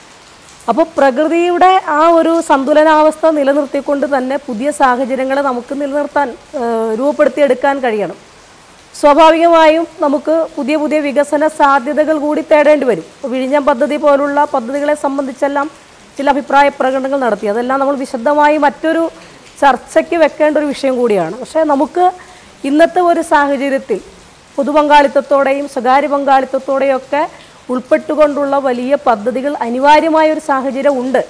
Speaker 5: അപ്പോൾ പ്രകൃതിയുടെ ആ ഒരു സന്തുലനാവസ്ഥ നിലനിർത്തിക്കൊണ്ട് തന്നെ പുതിയ സാഹചര്യങ്ങളെ നമുക്ക് നിലനിർത്താൻ ഏഹ്, രൂപപ്പെടുത്തിയെടുക്കാൻ കഴിയണം സ്വാഭാവികമായും നമുക്ക് പുതിയ പുതിയ വികസന സാധ്യതകൾ കൂടി തേടേണ്ടി വരും ഇപ്പോൾ വിഴിഞ്ഞം പദ്ധതി പോലുള്ള പദ്ധതികളെ സംബന്ധിച്ചെല്ലാം ചില അഭിപ്രായ പ്രകടനങ്ങൾ നടത്തി അതെല്ലാം നമ്മൾ വിശദമായി മറ്റൊരു ചർച്ചയ്ക്ക് വെക്കേണ്ട ഒരു വിഷയം കൂടിയാണ് പക്ഷേ നമുക്ക് ഇന്നത്തെ ഒരു സാഹചര്യത്തിൽ പൊതുപങ്കാളിത്തത്തോടെയും സ്വകാര്യ പങ്കാളിത്തത്തോടെയും ഒക്കെ ഉൾപ്പെട്ടുകൊണ്ടുള്ള വലിയ പദ്ധതികൾ അനിവാര്യമായ ഒരു സാഹചര്യം ഉണ്ട്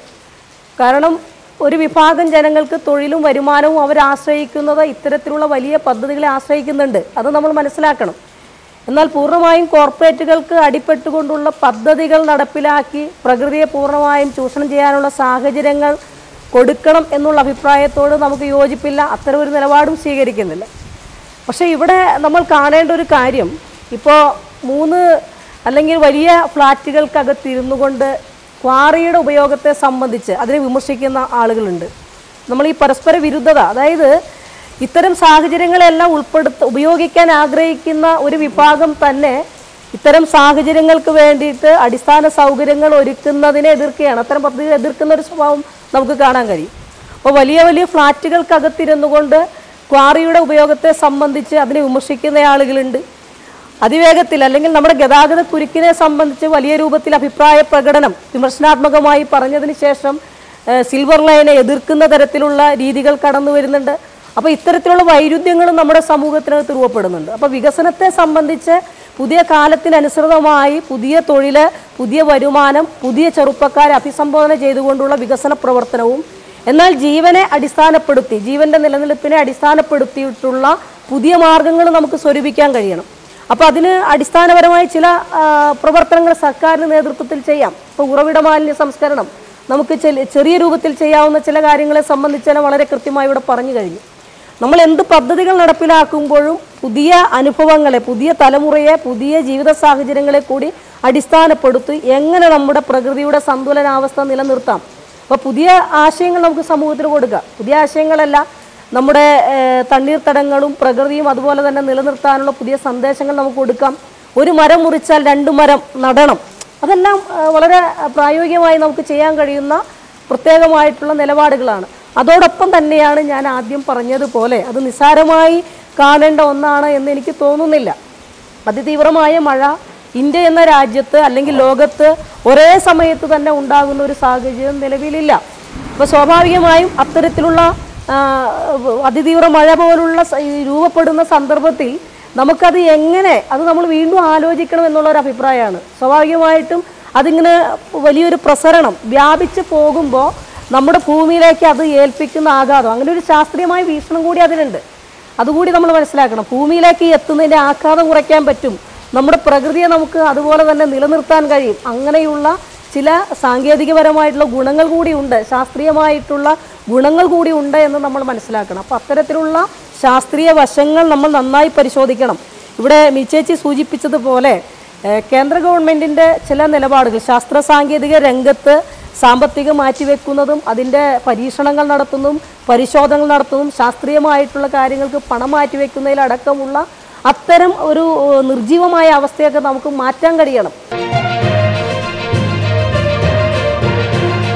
Speaker 5: കാരണം ഒരു വിഭാഗം ജനങ്ങൾക്ക് തൊഴിലും വരുമാനവും അവർ ആശ്രയിക്കുന്നത് ഇത്തരത്തിലുള്ള വലിയ പദ്ധതികളെ ആശ്രയിക്കുന്നുണ്ട് അത് നമ്മൾ മനസ്സിലാക്കണം എന്നാൽ പൂർണ്ണമായും കോർപ്പറേറ്റുകൾക്ക് അടിപ്പെട്ടുകൊണ്ടുള്ള പദ്ധതികൾ നടപ്പിലാക്കി പ്രകൃതിയെ പൂർണ്ണമായും ചൂഷണം ചെയ്യാനുള്ള സാഹചര്യങ്ങൾ കൊടുക്കണം എന്നുള്ള അഭിപ്രായത്തോട് നമുക്ക് യോജിപ്പില്ല അത്തരം ഒരു നിലപാടും സ്വീകരിക്കുന്നില്ല പക്ഷേ ഇവിടെ നമ്മൾ കാണേണ്ട ഒരു കാര്യം ഇപ്പോൾ മൂന്ന് അല്ലെങ്കിൽ വലിയ ഫ്ലാറ്റുകൾക്കകത്തിരുന്നു കൊണ്ട് ക്വാറിയുടെ ഉപയോഗത്തെ സംബന്ധിച്ച് അതിനെ വിമർശിക്കുന്ന ആളുകളുണ്ട് നമ്മൾ ഈ പരസ്പര വിരുദ്ധത അതായത് ഇത്തരം സാഹചര്യങ്ങളെല്ലാം ഉൾപ്പെടുത്ത ഉപയോഗിക്കാൻ ആഗ്രഹിക്കുന്ന ഒരു വിഭാഗം തന്നെ ഇത്തരം സാഹചര്യങ്ങൾക്ക് വേണ്ടിയിട്ട് അടിസ്ഥാന സൗകര്യങ്ങൾ ഒരുക്കുന്നതിനെ എതിർക്കുകയാണ് അത്തരം പദ്ധതികൾ എതിർക്കുന്ന ഒരു സ്വഭാവം നമുക്ക് കാണാൻ കഴിയും അപ്പോൾ വലിയ വലിയ ഫ്ലാറ്റുകൾക്കകത്തിരുന്നു കൊണ്ട് ക്വാറിയുടെ ഉപയോഗത്തെ സംബന്ധിച്ച് അതിനെ വിമർശിക്കുന്ന ആളുകളുണ്ട് അതിവേഗത്തിൽ അല്ലെങ്കിൽ നമ്മുടെ ഗതാഗത കുരുക്കിനെ സംബന്ധിച്ച് വലിയ രൂപത്തിൽ അഭിപ്രായ പ്രകടനം വിമർശനാത്മകമായി പറഞ്ഞതിന് ശേഷം ഏഹ്, സിൽവർ ലൈനെ എതിർക്കുന്ന തരത്തിലുള്ള രീതികൾ കടന്നു വരുന്നുണ്ട് അപ്പോൾ ഇത്തരത്തിലുള്ള വൈരുദ്ധ്യങ്ങളും നമ്മുടെ സമൂഹത്തിനകത്ത് രൂപപ്പെടുന്നുണ്ട് അപ്പോൾ വികസനത്തെ സംബന്ധിച്ച് പുതിയ കാലത്തിനനുസൃതമായി പുതിയ തൊഴില് പുതിയ വരുമാനം പുതിയ ചെറുപ്പക്കാരെ അഭിസംബോധന ചെയ്തുകൊണ്ടുള്ള വികസന പ്രവർത്തനവും എന്നാൽ ജീവനെ അടിസ്ഥാനപ്പെടുത്തി ജീവന്റെ നിലനിൽപ്പിനെ അടിസ്ഥാനപ്പെടുത്തിയിട്ടുള്ള പുതിയ മാർഗങ്ങൾ നമുക്ക് സ്വരൂപിക്കാൻ കഴിയണം അപ്പോൾ അതിന് അടിസ്ഥാനപരമായി ചില ആ, പ്രവർത്തനങ്ങൾ സർക്കാരിന് നേതൃത്വത്തിൽ ചെയ്യാം ഇപ്പോൾ ഉറവിട മാലിന്യ സംസ്കരണം നമുക്ക് ചെല- ചെറിയ രൂപത്തിൽ ചെയ്യാവുന്ന ചില കാര്യങ്ങളെ സംബന്ധിച്ചെല്ലാം വളരെ കൃത്യമായി ഇവിടെ പറഞ്ഞു കഴിഞ്ഞു നമ്മൾ എന്ത് പദ്ധതികൾ നടപ്പിലാക്കുമ്പോഴും പുതിയ അനുഭവങ്ങളെ പുതിയ തലമുറയെ പുതിയ ജീവിത സാഹചര്യങ്ങളെ കൂടി അടിസ്ഥാനപ്പെടുത്തി എങ്ങനെ നമ്മുടെ പ്രകൃതിയുടെ സന്തുലനാവസ്ഥ നിലനിർത്താം അപ്പോൾ പുതിയ ആശയങ്ങൾ നമുക്ക് സമൂഹത്തിന് കൊടുക്കുക പുതിയ ആശയങ്ങളല്ല നമ്മുടെ ഏഹ്, തണ്ണീർത്തടങ്ങളും പ്രകൃതിയും അതുപോലെ തന്നെ നിലനിർത്താനുള്ള പുതിയ സന്ദേശങ്ങൾ നമുക്ക് കൊടുക്കാം ഒരു മരം മുറിച്ചാൽ രണ്ട് മരം നടണം അതെല്ലാം ഏഹ്, വളരെ പ്രായോഗികമായി നമുക്ക് ചെയ്യാൻ കഴിയുന്ന പ്രത്യേകമായിട്ടുള്ള നിലപാടുകളാണ് അതോടൊപ്പം തന്നെയാണ് ഞാൻ ആദ്യം പറഞ്ഞതുപോലെ അത് നിസ്സാരമായി കാണേണ്ട ഒന്നാണ് എന്ന് എനിക്ക് തോന്നുന്നില്ല അതിതീവ്രമായ മഴ ഇന്ത്യ എന്ന രാജ്യത്ത് അല്ലെങ്കിൽ ലോകത്ത് ഒരേ സമയത്ത് തന്നെ ഉണ്ടാകുന്ന ഒരു സാഹചര്യം നിലവിലില്ല അപ്പോൾ സ്വാഭാവികമായും അത്തരത്തിലുള്ള ആ, അതിതീവ്ര മഴ പോലുള്ള സ- ഈ രൂപപ്പെടുന്ന സന്ദർഭത്തിൽ നമുക്കത് എങ്ങനെ അത് നമ്മൾ വീണ്ടും ആലോചിക്കണം എന്നുള്ള ഒരു അഭിപ്രായമാണ് സ്വാഭാവികമായിട്ടും അതിങ്ങനെ വലിയൊരു പ്രസരണം വ്യാപിച്ച് പോകുമ്പോൾ നമ്മുടെ ഭൂമിയിലേക്ക് അത് ഏൽപ്പിക്കുന്ന ആഘാതം അങ്ങനെ ഒരു ശാസ്ത്രീയമായ വീക്ഷണം കൂടി അതിനുണ്ട് അതുകൂടി നമ്മൾ മനസ്സിലാക്കണം ഭൂമിയിലേക്ക് എത്തുന്നതിൻ്റെ ആഘാതം കുറയ്ക്കാൻ പറ്റും നമ്മുടെ പ്രകൃതിയെ നമുക്ക് അതുപോലെ തന്നെ നിലനിർത്താൻ കഴിയും അങ്ങനെയുള്ള ചില സാങ്കേതികപരമായിട്ടുള്ള ഗുണങ്ങൾ കൂടി ഉണ്ട് ശാസ്ത്രീയമായിട്ടുള്ള ഗുണങ്ങൾ കൂടി ഉണ്ട് എന്ന് നമ്മൾ മനസ്സിലാക്കണം അപ്പോൾ അത്തരത്തിലുള്ള ശാസ്ത്രീയ വശങ്ങൾ നമ്മൾ നന്നായി പരിശോധിക്കണം ഇവിടെ മിച്ചേച്ചി സൂചിപ്പിച്ചതുപോലെ ഏഹ്, കേന്ദ്ര ഗവൺമെൻറ്റിൻ്റെ ചില നിലപാടുകൾ ശാസ്ത്ര സാങ്കേതിക രംഗത്ത് സാമ്പത്തികം മാറ്റിവെക്കുന്നതും അതിൻ്റെ പരീക്ഷണങ്ങൾ നടത്തുന്നതും പരിശോധനകൾ നടത്തുന്നതും ശാസ്ത്രീയമായിട്ടുള്ള കാര്യങ്ങൾക്ക് പണം മാറ്റിവെക്കുന്നതിലടക്കമുള്ള അത്തരം ഒരു ഏഹ്, നിർജീവമായ അവസ്ഥയൊക്കെ നമുക്ക് മാറ്റാൻ കഴിയണം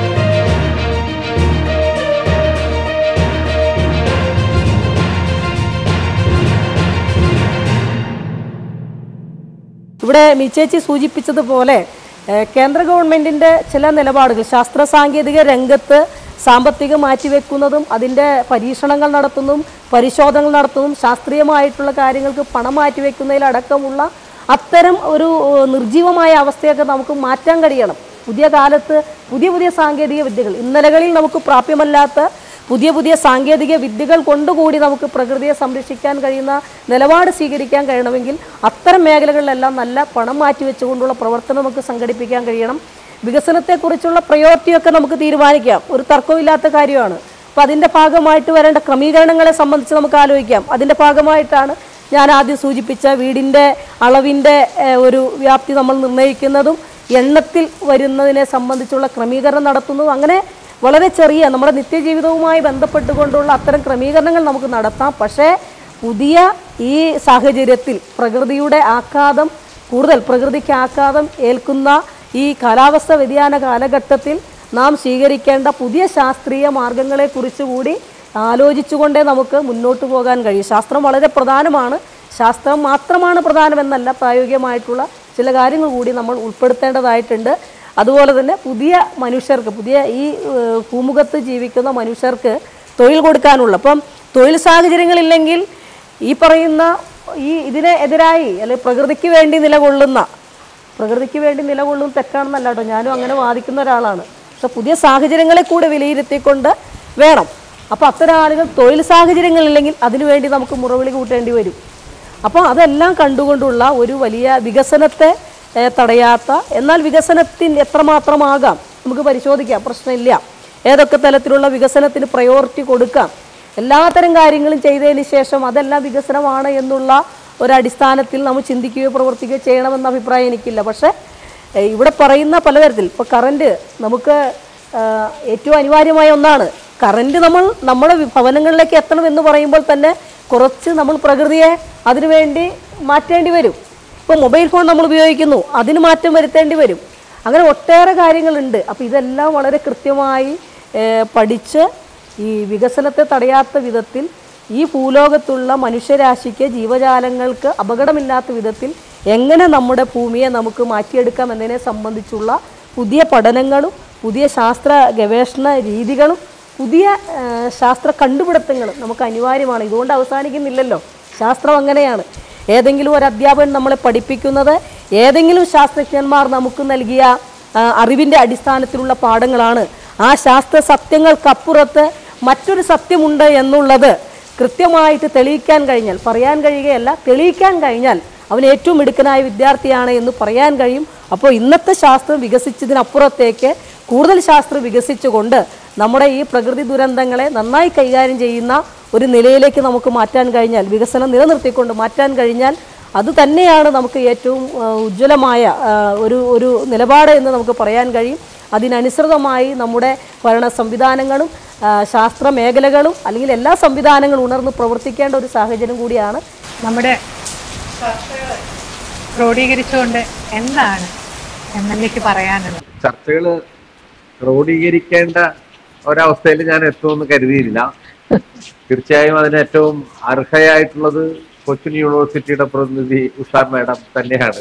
Speaker 5: ഇവിടെ മിച്ചേച്ചി സൂചിപ്പിച്ചതുപോലെ ഏഹ്, കേന്ദ്ര ഗവൺമെൻറ്റിൻ്റെ ചില നിലപാടുകൾ ശാസ്ത്ര സാങ്കേതിക രംഗത്ത് സാമ്പത്തികം മാറ്റിവെക്കുന്നതും അതിൻ്റെ പരീക്ഷണങ്ങൾ നടത്തുന്നതും പരിശോധനകൾ നടത്തുന്നതും ശാസ്ത്രീയമായിട്ടുള്ള കാര്യങ്ങൾക്ക് പണം മാറ്റിവെക്കുന്നതിലടക്കമുള്ള അത്തരം ഒരു ഏഹ്, നിർജീവമായ അവസ്ഥയൊക്കെ നമുക്ക് മാറ്റാൻ കഴിയണം പുതിയ കാലത്ത് പുതിയ പുതിയ സാങ്കേതിക വിദ്യകൾ ഇന്നലകളിൽ നമുക്ക് പ്രാപ്യമല്ലാത്ത പുതിയ പുതിയ സാങ്കേതിക വിദ്യകൾ കൊണ്ടുകൂടി നമുക്ക് പ്രകൃതിയെ സംരക്ഷിക്കാൻ കഴിയുന്ന നിലപാട് സ്വീകരിക്കാൻ കഴിയണമെങ്കിൽ അത്തരം മേഖലകളിലെല്ലാം നല്ല പണം മാറ്റിവെച്ചുകൊണ്ടുള്ള പ്രവർത്തനം നമുക്ക് സംഘടിപ്പിക്കാൻ കഴിയണം വികസനത്തെക്കുറിച്ചുള്ള പ്രയോറിറ്റിയൊക്കെ നമുക്ക് തീരുമാനിക്കാം ഒരു തർക്കമില്ലാത്ത കാര്യമാണ് അപ്പോൾ അതിൻ്റെ ഭാഗമായിട്ട് വരേണ്ട ക്രമീകരണങ്ങളെ സംബന്ധിച്ച് നമുക്ക് ആലോചിക്കാം അതിൻ്റെ ഭാഗമായിട്ടാണ് ഞാൻ ആദ്യം സൂചിപ്പിച്ച വീടിൻ്റെ അളവിൻ്റെ ഏഹ്, ഒരു വ്യാപ്തി നമ്മൾ നിർണ്ണയിക്കുന്നതും എണ്ണത്തിൽ വരുന്നതിനെ സംബന്ധിച്ചുള്ള ക്രമീകരണം നടത്തുന്നതും അങ്ങനെ വളരെ ചെറിയ നമ്മുടെ നിത്യജീവിതവുമായി ബന്ധപ്പെട്ടുകൊണ്ടുള്ള അത്തരം ക്രമീകരണങ്ങൾ നമുക്ക് നടത്താം പക്ഷേ പുതിയ ഈ സാഹചര്യത്തിൽ പ്രകൃതിയുടെ ആഘാതം കൂടുതൽ പ്രകൃതിക്ക് ആഘാതം ഏൽക്കുന്ന ഈ കാലാവസ്ഥ വ്യതിയാന കാലഘട്ടത്തിൽ നാം സ്വീകരിക്കേണ്ട പുതിയ ശാസ്ത്രീയ മാർഗങ്ങളെക്കുറിച്ച് കൂടി ആലോചിച്ചുകൊണ്ടേ നമുക്ക് മുന്നോട്ട് പോകാൻ കഴിയും ശാസ്ത്രം വളരെ പ്രധാനമാണ് ശാസ്ത്രം മാത്രമാണ് പ്രധാനമെന്നല്ല പ്രായോഗികമായിട്ടുള്ള ചില കാര്യങ്ങൾ കൂടി നമ്മൾ ഉൾപ്പെടുത്തേണ്ടതായിട്ടുണ്ട് അതുപോലെ തന്നെ പുതിയ മനുഷ്യർക്ക് പുതിയ ഈ ഏഹ്, ഭൂമുഖത്ത് ജീവിക്കുന്ന മനുഷ്യർക്ക് തൊഴിൽ കൊടുക്കാനുള്ള അപ്പം തൊഴിൽ സാഹചര്യങ്ങളില്ലെങ്കിൽ ഈ പറയുന്ന ഈ ഇതിനെ എതിരായി അല്ലെങ്കിൽ പ്രകൃതിക്ക് വേണ്ടി നിലകൊള്ളുന്ന പ്രകൃതിക്ക് വേണ്ടി നിലകൊള്ളും തെറ്റാണെന്നല്ല കേട്ടോ ഞാനും അങ്ങനെ വാദിക്കുന്ന ഒരാളാണ് പക്ഷെ പുതിയ സാഹചര്യങ്ങളെ കൂടെ വിലയിരുത്തിക്കൊണ്ട് വേണം അപ്പോൾ അത്തരം ആളുകൾ തൊഴിൽ സാഹചര്യങ്ങളില്ലെങ്കിൽ അതിനുവേണ്ടി നമുക്ക് മുറവിളി കൂട്ടേണ്ടി വരും അപ്പോൾ അതെല്ലാം കണ്ടുകൊണ്ടുള്ള ഒരു വലിയ വികസനത്തെ ഏഹ്, തടയാത്ത എന്നാൽ വികസനത്തിന് എത്രമാത്രമാകാം നമുക്ക് പരിശോധിക്കാം പ്രശ്നമില്ല ഏതൊക്കെ തലത്തിലുള്ള വികസനത്തിന് പ്രയോറിറ്റി കൊടുക്കാം എല്ലാത്തരം കാര്യങ്ങളും ചെയ്തതിന് ശേഷം അതെല്ലാം വികസനമാണ് എന്നുള്ള ഒരടിസ്ഥാനത്തിൽ നമ്മൾ ചിന്തിക്കുകയോ പ്രവർത്തിക്കുകയോ ചെയ്യണമെന്ന അഭിപ്രായം എനിക്കില്ല പക്ഷേ ഏഹ്, ഇവിടെ പറയുന്ന പലതരത്തിൽ ഇപ്പോൾ കറണ്ട് നമുക്ക് ആഹ്, ഏറ്റവും അനിവാര്യമായ ഒന്നാണ് കറണ്ട് നമ്മൾ നമ്മുടെ വി- ഭവനങ്ങളിലേക്ക് എത്തണം എന്ന് പറയുമ്പോൾ തന്നെ കുറച്ച് നമ്മൾ പ്രകൃതിയെ അതിനുവേണ്ടി മാറ്റേണ്ടി വരും ഇപ്പോൾ മൊബൈൽ ഫോൺ നമ്മൾ ഉപയോഗിക്കുന്നു അതിന് മാറ്റം വരുത്തേണ്ടി വരും അങ്ങനെ ഒട്ടേറെ കാര്യങ്ങളുണ്ട് അപ്പോൾ ഇതെല്ലാം വളരെ കൃത്യമായി ഏഹ്, പഠിച്ച് ഈ വികസനത്തെ തടയാത്ത വിധത്തിൽ ഈ ഭൂലോകത്തുള്ള മനുഷ്യരാശിക്ക് ജീവജാലങ്ങൾക്ക് അപകടമില്ലാത്ത വിധത്തിൽ എങ്ങനെ നമ്മുടെ ഭൂമിയെ നമുക്ക് മാറ്റിയെടുക്കാം എന്നതിനെ സംബന്ധിച്ചുള്ള പുതിയ പഠനങ്ങളും പുതിയ ശാസ്ത്ര ഗവേഷണ രീതികളും പുതിയ ആ, ശാസ്ത്ര കണ്ടുപിടുത്തങ്ങളും നമുക്ക് അനിവാര്യമാണ് ഇതുകൊണ്ട് അവസാനിക്കുന്നില്ലല്ലോ ശാസ്ത്രം അങ്ങനെയാണ് ഏതെങ്കിലും ഒരു അധ്യാപകൻ നമ്മളെ പഠിപ്പിക്കുന്നത് ഏതെങ്കിലും ശാസ്ത്രജ്ഞന്മാർ നമുക്ക് നൽകിയ ആ, അറിവിൻ്റെ അടിസ്ഥാനത്തിലുള്ള പാഠങ്ങളാണ് ആ ശാസ്ത്ര സത്യങ്ങൾക്കപ്പുറത്ത് മറ്റൊരു സത്യമുണ്ട് എന്നുള്ളത് കൃത്യമായിട്ട് തെളിയിക്കാൻ കഴിഞ്ഞാൽ പറയാൻ കഴിയുകയല്ല തെളിയിക്കാൻ കഴിഞ്ഞാൽ അവൻ ഏറ്റവും മിടുക്കനായ വിദ്യാർത്ഥിയാണ് എന്ന് പറയാൻ കഴിയും അപ്പോൾ ഇന്നത്തെ ശാസ്ത്രം വികസിച്ചതിനപ്പുറത്തേക്ക് കൂടുതൽ ശാസ്ത്രം വികസിച്ചുകൊണ്ട് നമ്മുടെ ഈ പ്രകൃതി ദുരന്തങ്ങളെ നന്നായി കൈകാര്യം ചെയ്യുന്ന ഒരു നിലയിലേക്ക് നമുക്ക് മാറ്റാൻ കഴിഞ്ഞാൽ വികസനം നിലനിർത്തിക്കൊണ്ട് മാറ്റാൻ കഴിഞ്ഞാൽ അത് തന്നെയാണ് നമുക്ക് ഏറ്റവും ആ, ഉജ്ജ്വലമായ ആ, ഒരു ഒരു നിലപാട് എന്ന് നമുക്ക് പറയാൻ കഴിയും അതിനനുസൃതമായി നമ്മുടെ ഭരണ സംവിധാനങ്ങളും ആ, ശാസ്ത്ര മേഖലകളും അല്ലെങ്കിൽ എല്ലാ സംവിധാനങ്ങളും ഉണർന്ന് പ്രവർത്തിക്കേണ്ട ഒരു സാഹചര്യം കൂടിയാണ്
Speaker 1: നമ്മുടെ ചർച്ചകള് ക്രോഡീകരിച്ചുകൊണ്ട് എന്താണ് എം എൽ എക്ക് പറയാനുള്ളത്
Speaker 6: ചർച്ചകൾ ക്രോഡീകരിക്കേണ്ട ഒരവസ്ഥയിൽ ഞാൻ എത്തുമെന്ന് കരുതിയില്ല തീർച്ചയായും അതിന് ഏറ്റവും അർഹയായിട്ടുള്ളത് കൊച്ചിൻ യൂണിവേഴ്സിറ്റിയുടെ പ്രതിനിധി ഉഷാ മാഡം തന്നെയാണ്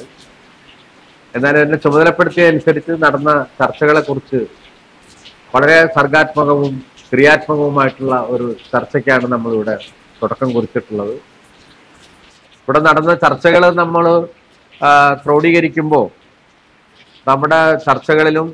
Speaker 6: എന്നാൽ എന്നെ ചുമതലപ്പെടുത്തിയ അനുസരിച്ച് നടന്ന ചർച്ചകളെ കുറിച്ച് വളരെ സർഗാത്മകവും ക്രിയാത്മകവുമായിട്ടുള്ള ഒരു ചർച്ചയ്ക്കാണ് നമ്മളിവിടെ തുടക്കം കുറിച്ചിട്ടുള്ളത് ഇവിടെ നടന്ന ചർച്ചകൾ നമ്മൾ ക്രോഡീകരിക്കുമ്പോൾ നമ്മുടെ ചർച്ചകളിലും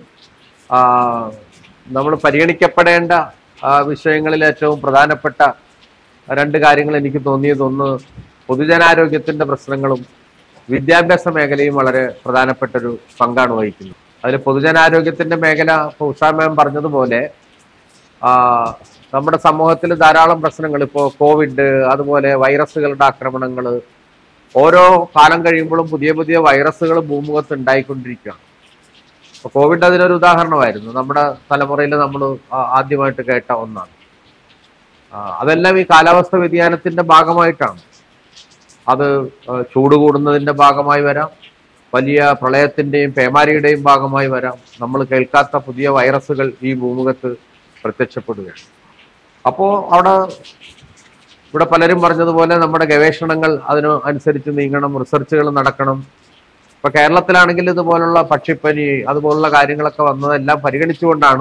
Speaker 6: നമ്മൾ പരിഗണിക്കപ്പെടേണ്ട ആ, വിഷയങ്ങളിൽ ഏറ്റവും പ്രധാനപ്പെട്ട രണ്ട് കാര്യങ്ങൾ എനിക്ക് തോന്നിയത് ഒന്ന് പൊതുജനാരോഗ്യത്തിന്റെ പ്രശ്നങ്ങളും വിദ്യാഭ്യാസ മേഖലയും വളരെ പ്രധാനപ്പെട്ട ഒരു പങ്കാണ് വഹിക്കുന്നത് അതിൽ പൊതുജനാരോഗ്യത്തിന്റെ മേഖല ഇപ്പോൾ ഉഷാ മാം പറഞ്ഞതുപോലെ ആ, നമ്മുടെ സമൂഹത്തിൽ ധാരാളം പ്രശ്നങ്ങൾ ഇപ്പോൾ കോവിഡ് അതുപോലെ വൈറസുകളുടെ ആക്രമണങ്ങൾ ഓരോ കാലം കഴിയുമ്പോഴും പുതിയ പുതിയ വൈറസുകൾ ഭൂമുഖത്ത് ഉണ്ടായിക്കൊണ്ടിരിക്കുകയാണ് അപ്പൊ കോവിഡ് അതിനൊരു ഉദാഹരണമായിരുന്നു നമ്മുടെ തലമുറയിൽ നമ്മൾ ആദ്യമായിട്ട് കേട്ട ഒന്നാണ് ആ, അതെല്ലാം ഈ കാലാവസ്ഥ വ്യതിയാനത്തിന്റെ ഭാഗമായിട്ടാണ് അത് ആ, ചൂട് കൂടുന്നതിന്റെ ഭാഗമായി വരാം വലിയ പ്രളയത്തിന്റെയും പേമാരിയുടെയും ഭാഗമായി വരാം നമ്മൾ കേൾക്കാത്ത പുതിയ വൈറസുകൾ ഈ ഭൂമുഖത്ത് പ്രത്യക്ഷപ്പെടുകയാണ് അപ്പോ അവിടെ ഇവിടെ പലരും പറഞ്ഞതുപോലെ നമ്മുടെ ഗവേഷണങ്ങൾ അതിന് അനുസരിച്ച് നീങ്ങണം റിസർച്ചുകൾ നടക്കണം ഇപ്പൊ കേരളത്തിലാണെങ്കിൽ ഇതുപോലുള്ള പക്ഷിപ്പനി അതുപോലുള്ള കാര്യങ്ങളൊക്കെ വന്നതെല്ലാം പരിഗണിച്ചുകൊണ്ടാണ്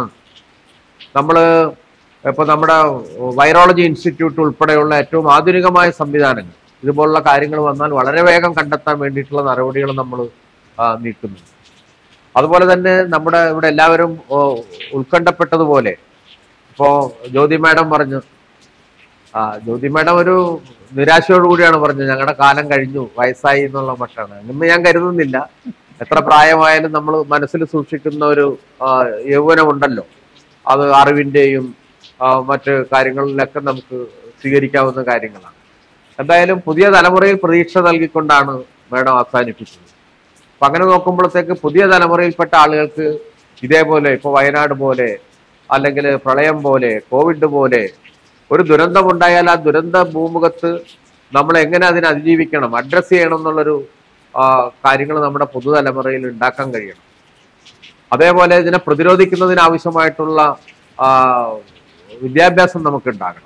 Speaker 6: നമ്മൾ ഇപ്പൊ നമ്മുടെ വൈറോളജി ഇൻസ്റ്റിറ്റ്യൂട്ട് ഉൾപ്പെടെയുള്ള ഏറ്റവും ആധുനികമായ സംവിധാനങ്ങൾ ഇതുപോലുള്ള കാര്യങ്ങൾ വന്നാൽ വളരെ വേഗം കണ്ടെത്താൻ വേണ്ടിയിട്ടുള്ള നടപടികൾ നമ്മൾ നീക്കുന്നു അതുപോലെ തന്നെ നമ്മുടെ ഇവിടെ എല്ലാവരും ഓ, ഉത്കണ്ഠപ്പെട്ടതുപോലെ ഇപ്പോ ജ്യോതി മാഡം പറഞ്ഞു ആ ജ്യോതി മാഡം ഒരു നിരാശയോട് കൂടിയാണ് പറഞ്ഞത് ഞങ്ങളുടെ കാലം കഴിഞ്ഞു വയസ്സായി എന്നുള്ള മട്ടാണ് എന്ന് ഞാൻ കരുതുന്നില്ല എത്ര പ്രായമായാലും നമ്മൾ മനസ്സിൽ സൂക്ഷിക്കുന്ന ഒരു ആ, യൗവനമുണ്ടല്ലോ അത് അറിവിന്റെയും ആ, മറ്റ് കാര്യങ്ങളിലൊക്കെ നമുക്ക് സ്വീകരിക്കാവുന്ന കാര്യങ്ങളാണ് എന്തായാലും പുതിയ തലമുറയിൽ പ്രതീക്ഷ നൽകിക്കൊണ്ടാണ് മേഡം അവസാനിപ്പിച്ചത് അപ്പൊ അങ്ങനെ നോക്കുമ്പോഴത്തേക്ക് പുതിയ തലമുറയിൽപ്പെട്ട ആളുകൾക്ക് ഇതേപോലെ ഇപ്പൊ വയനാട് പോലെ അല്ലെങ്കിൽ പ്രളയം പോലെ കോവിഡ് പോലെ ഒരു ദുരന്തമുണ്ടായാൽ ആ ദുരന്ത ഭൂമുഖത്ത് നമ്മൾ എങ്ങനെ അതിനെ അതിജീവിക്കണം അഡ്രസ്സ് ചെയ്യണം എന്നുള്ളൊരു കാര്യങ്ങൾ നമ്മുടെ പുതുതലമുറയിൽ ഉണ്ടാക്കാൻ കഴിയണം അതേപോലെ ഇതിനെ പ്രതിരോധിക്കുന്നതിന് ആവശ്യമായിട്ടുള്ള ആ, വിദ്യാഭ്യാസം നമുക്ക് ഉണ്ടാകണം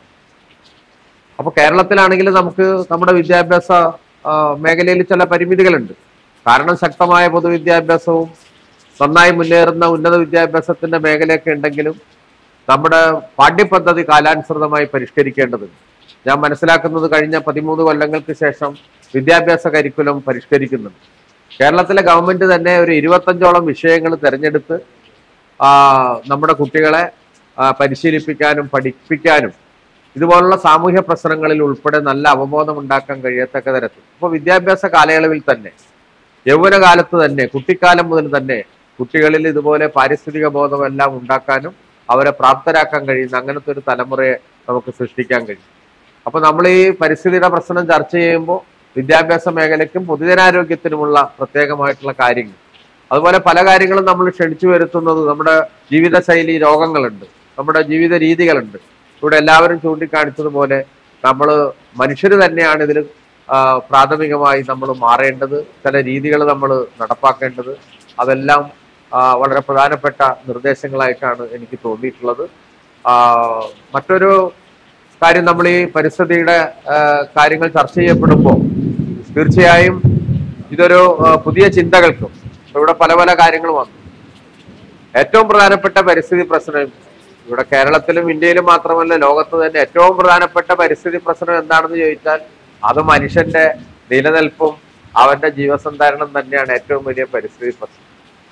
Speaker 6: അപ്പൊ കേരളത്തിലാണെങ്കിൽ നമുക്ക് നമ്മുടെ വിദ്യാഭ്യാസ ആ, മേഖലയിൽ ചില പരിമിതികളുണ്ട് കാരണം ശക്തമായ പൊതുവിദ്യാഭ്യാസവും നന്നായി മുന്നേറുന്ന ഉന്നത വിദ്യാഭ്യാസത്തിന്റെ മേഖലയൊക്കെ ഉണ്ടെങ്കിലും നമ്മുടെ പാഠ്യപദ്ധതി കാലാനുസൃതമായി പരിഷ്കരിക്കേണ്ടതുണ്ട് ഞാൻ മനസ്സിലാക്കുന്നത് കഴിഞ്ഞ പതിമൂന്ന് കൊല്ലങ്ങൾക്ക് ശേഷം വിദ്യാഭ്യാസ കരിക്കുലം പരിഷ്കരിക്കുന്നുണ്ട് കേരളത്തിലെ ഗവൺമെന്റ് തന്നെ ഒരു ഇരുപത്തഞ്ചോളം വിഷയങ്ങൾ തിരഞ്ഞെടുത്ത് ആ, നമ്മുടെ കുട്ടികളെ ആ, പരിശീലിപ്പിക്കാനും പഠിപ്പിക്കാനും ഇതുപോലുള്ള സാമൂഹ്യ പ്രശ്നങ്ങളിൽ ഉൾപ്പെടെ നല്ല അവബോധം ഉണ്ടാക്കാൻ കഴിയത്തക്ക തരത്തിൽ ഇപ്പോൾ വിദ്യാഭ്യാസ കാലയളവിൽ തന്നെ യൗവനകാലത്ത് തന്നെ കുട്ടിക്കാലം മുതൽ തന്നെ കുട്ടികളിൽ ഇതുപോലെ പാരിസ്ഥിതിക ബോധമെല്ലാം ഉണ്ടാക്കാനും അവരെ പ്രാപ്തരാക്കാൻ കഴിയുന്ന അങ്ങനത്തെ ഒരു തലമുറയെ നമുക്ക് സൃഷ്ടിക്കാൻ കഴിയും അപ്പൊ നമ്മൾ ഈ പരിസ്ഥിതിയുടെ പ്രശ്നം ചർച്ച ചെയ്യുമ്പോൾ വിദ്യാഭ്യാസ മേഖലയ്ക്കും പൊതുജനാരോഗ്യത്തിനുമുള്ള പ്രത്യേകമായിട്ടുള്ള കാര്യങ്ങൾ അതുപോലെ പല കാര്യങ്ങളും നമ്മൾ ക്ഷണിച്ചു വരുത്തുന്നത് നമ്മുടെ ജീവിതശൈലി രോഗങ്ങളുണ്ട് നമ്മുടെ ജീവിത രീതികളുണ്ട് ഇവിടെ എല്ലാവരും ചൂണ്ടിക്കാണിച്ചതുപോലെ നമ്മൾ മനുഷ്യർ തന്നെയാണ് ഇതിൽ ആ, പ്രാഥമികമായി നമ്മൾ മാറേണ്ടത് ചില രീതികൾ നമ്മൾ നടപ്പാക്കേണ്ടത് അതെല്ലാം ആ, വളരെ പ്രധാനപ്പെട്ട നിർദ്ദേശങ്ങളായിട്ടാണ് എനിക്ക് തോന്നിയിട്ടുള്ളത് ആ, മറ്റൊരു കാര്യം നമ്മൾ ഈ പരിസ്ഥിതിയുടെ ആ, കാര്യങ്ങൾ ചർച്ച ചെയ്യപ്പെടുമ്പോൾ തീർച്ചയായും ഇതൊരു ആ, പുതിയ ചിന്തകൾക്കും ഇപ്പൊ ഇവിടെ പല പല കാര്യങ്ങൾ വന്നു ഏറ്റവും പ്രധാനപ്പെട്ട പരിസ്ഥിതി പ്രശ്നം ഇവിടെ കേരളത്തിലും ഇന്ത്യയിലും മാത്രമല്ല ലോകത്ത് തന്നെ ഏറ്റവും പ്രധാനപ്പെട്ട പരിസ്ഥിതി പ്രശ്നം എന്താണെന്ന് ചോദിച്ചാൽ അത് മനുഷ്യന്റെ നിലനിൽപ്പും അവന്റെ ജീവസന്ധാരണം തന്നെയാണ് ഏറ്റവും വലിയ പരിസ്ഥിതി പ്രശ്നം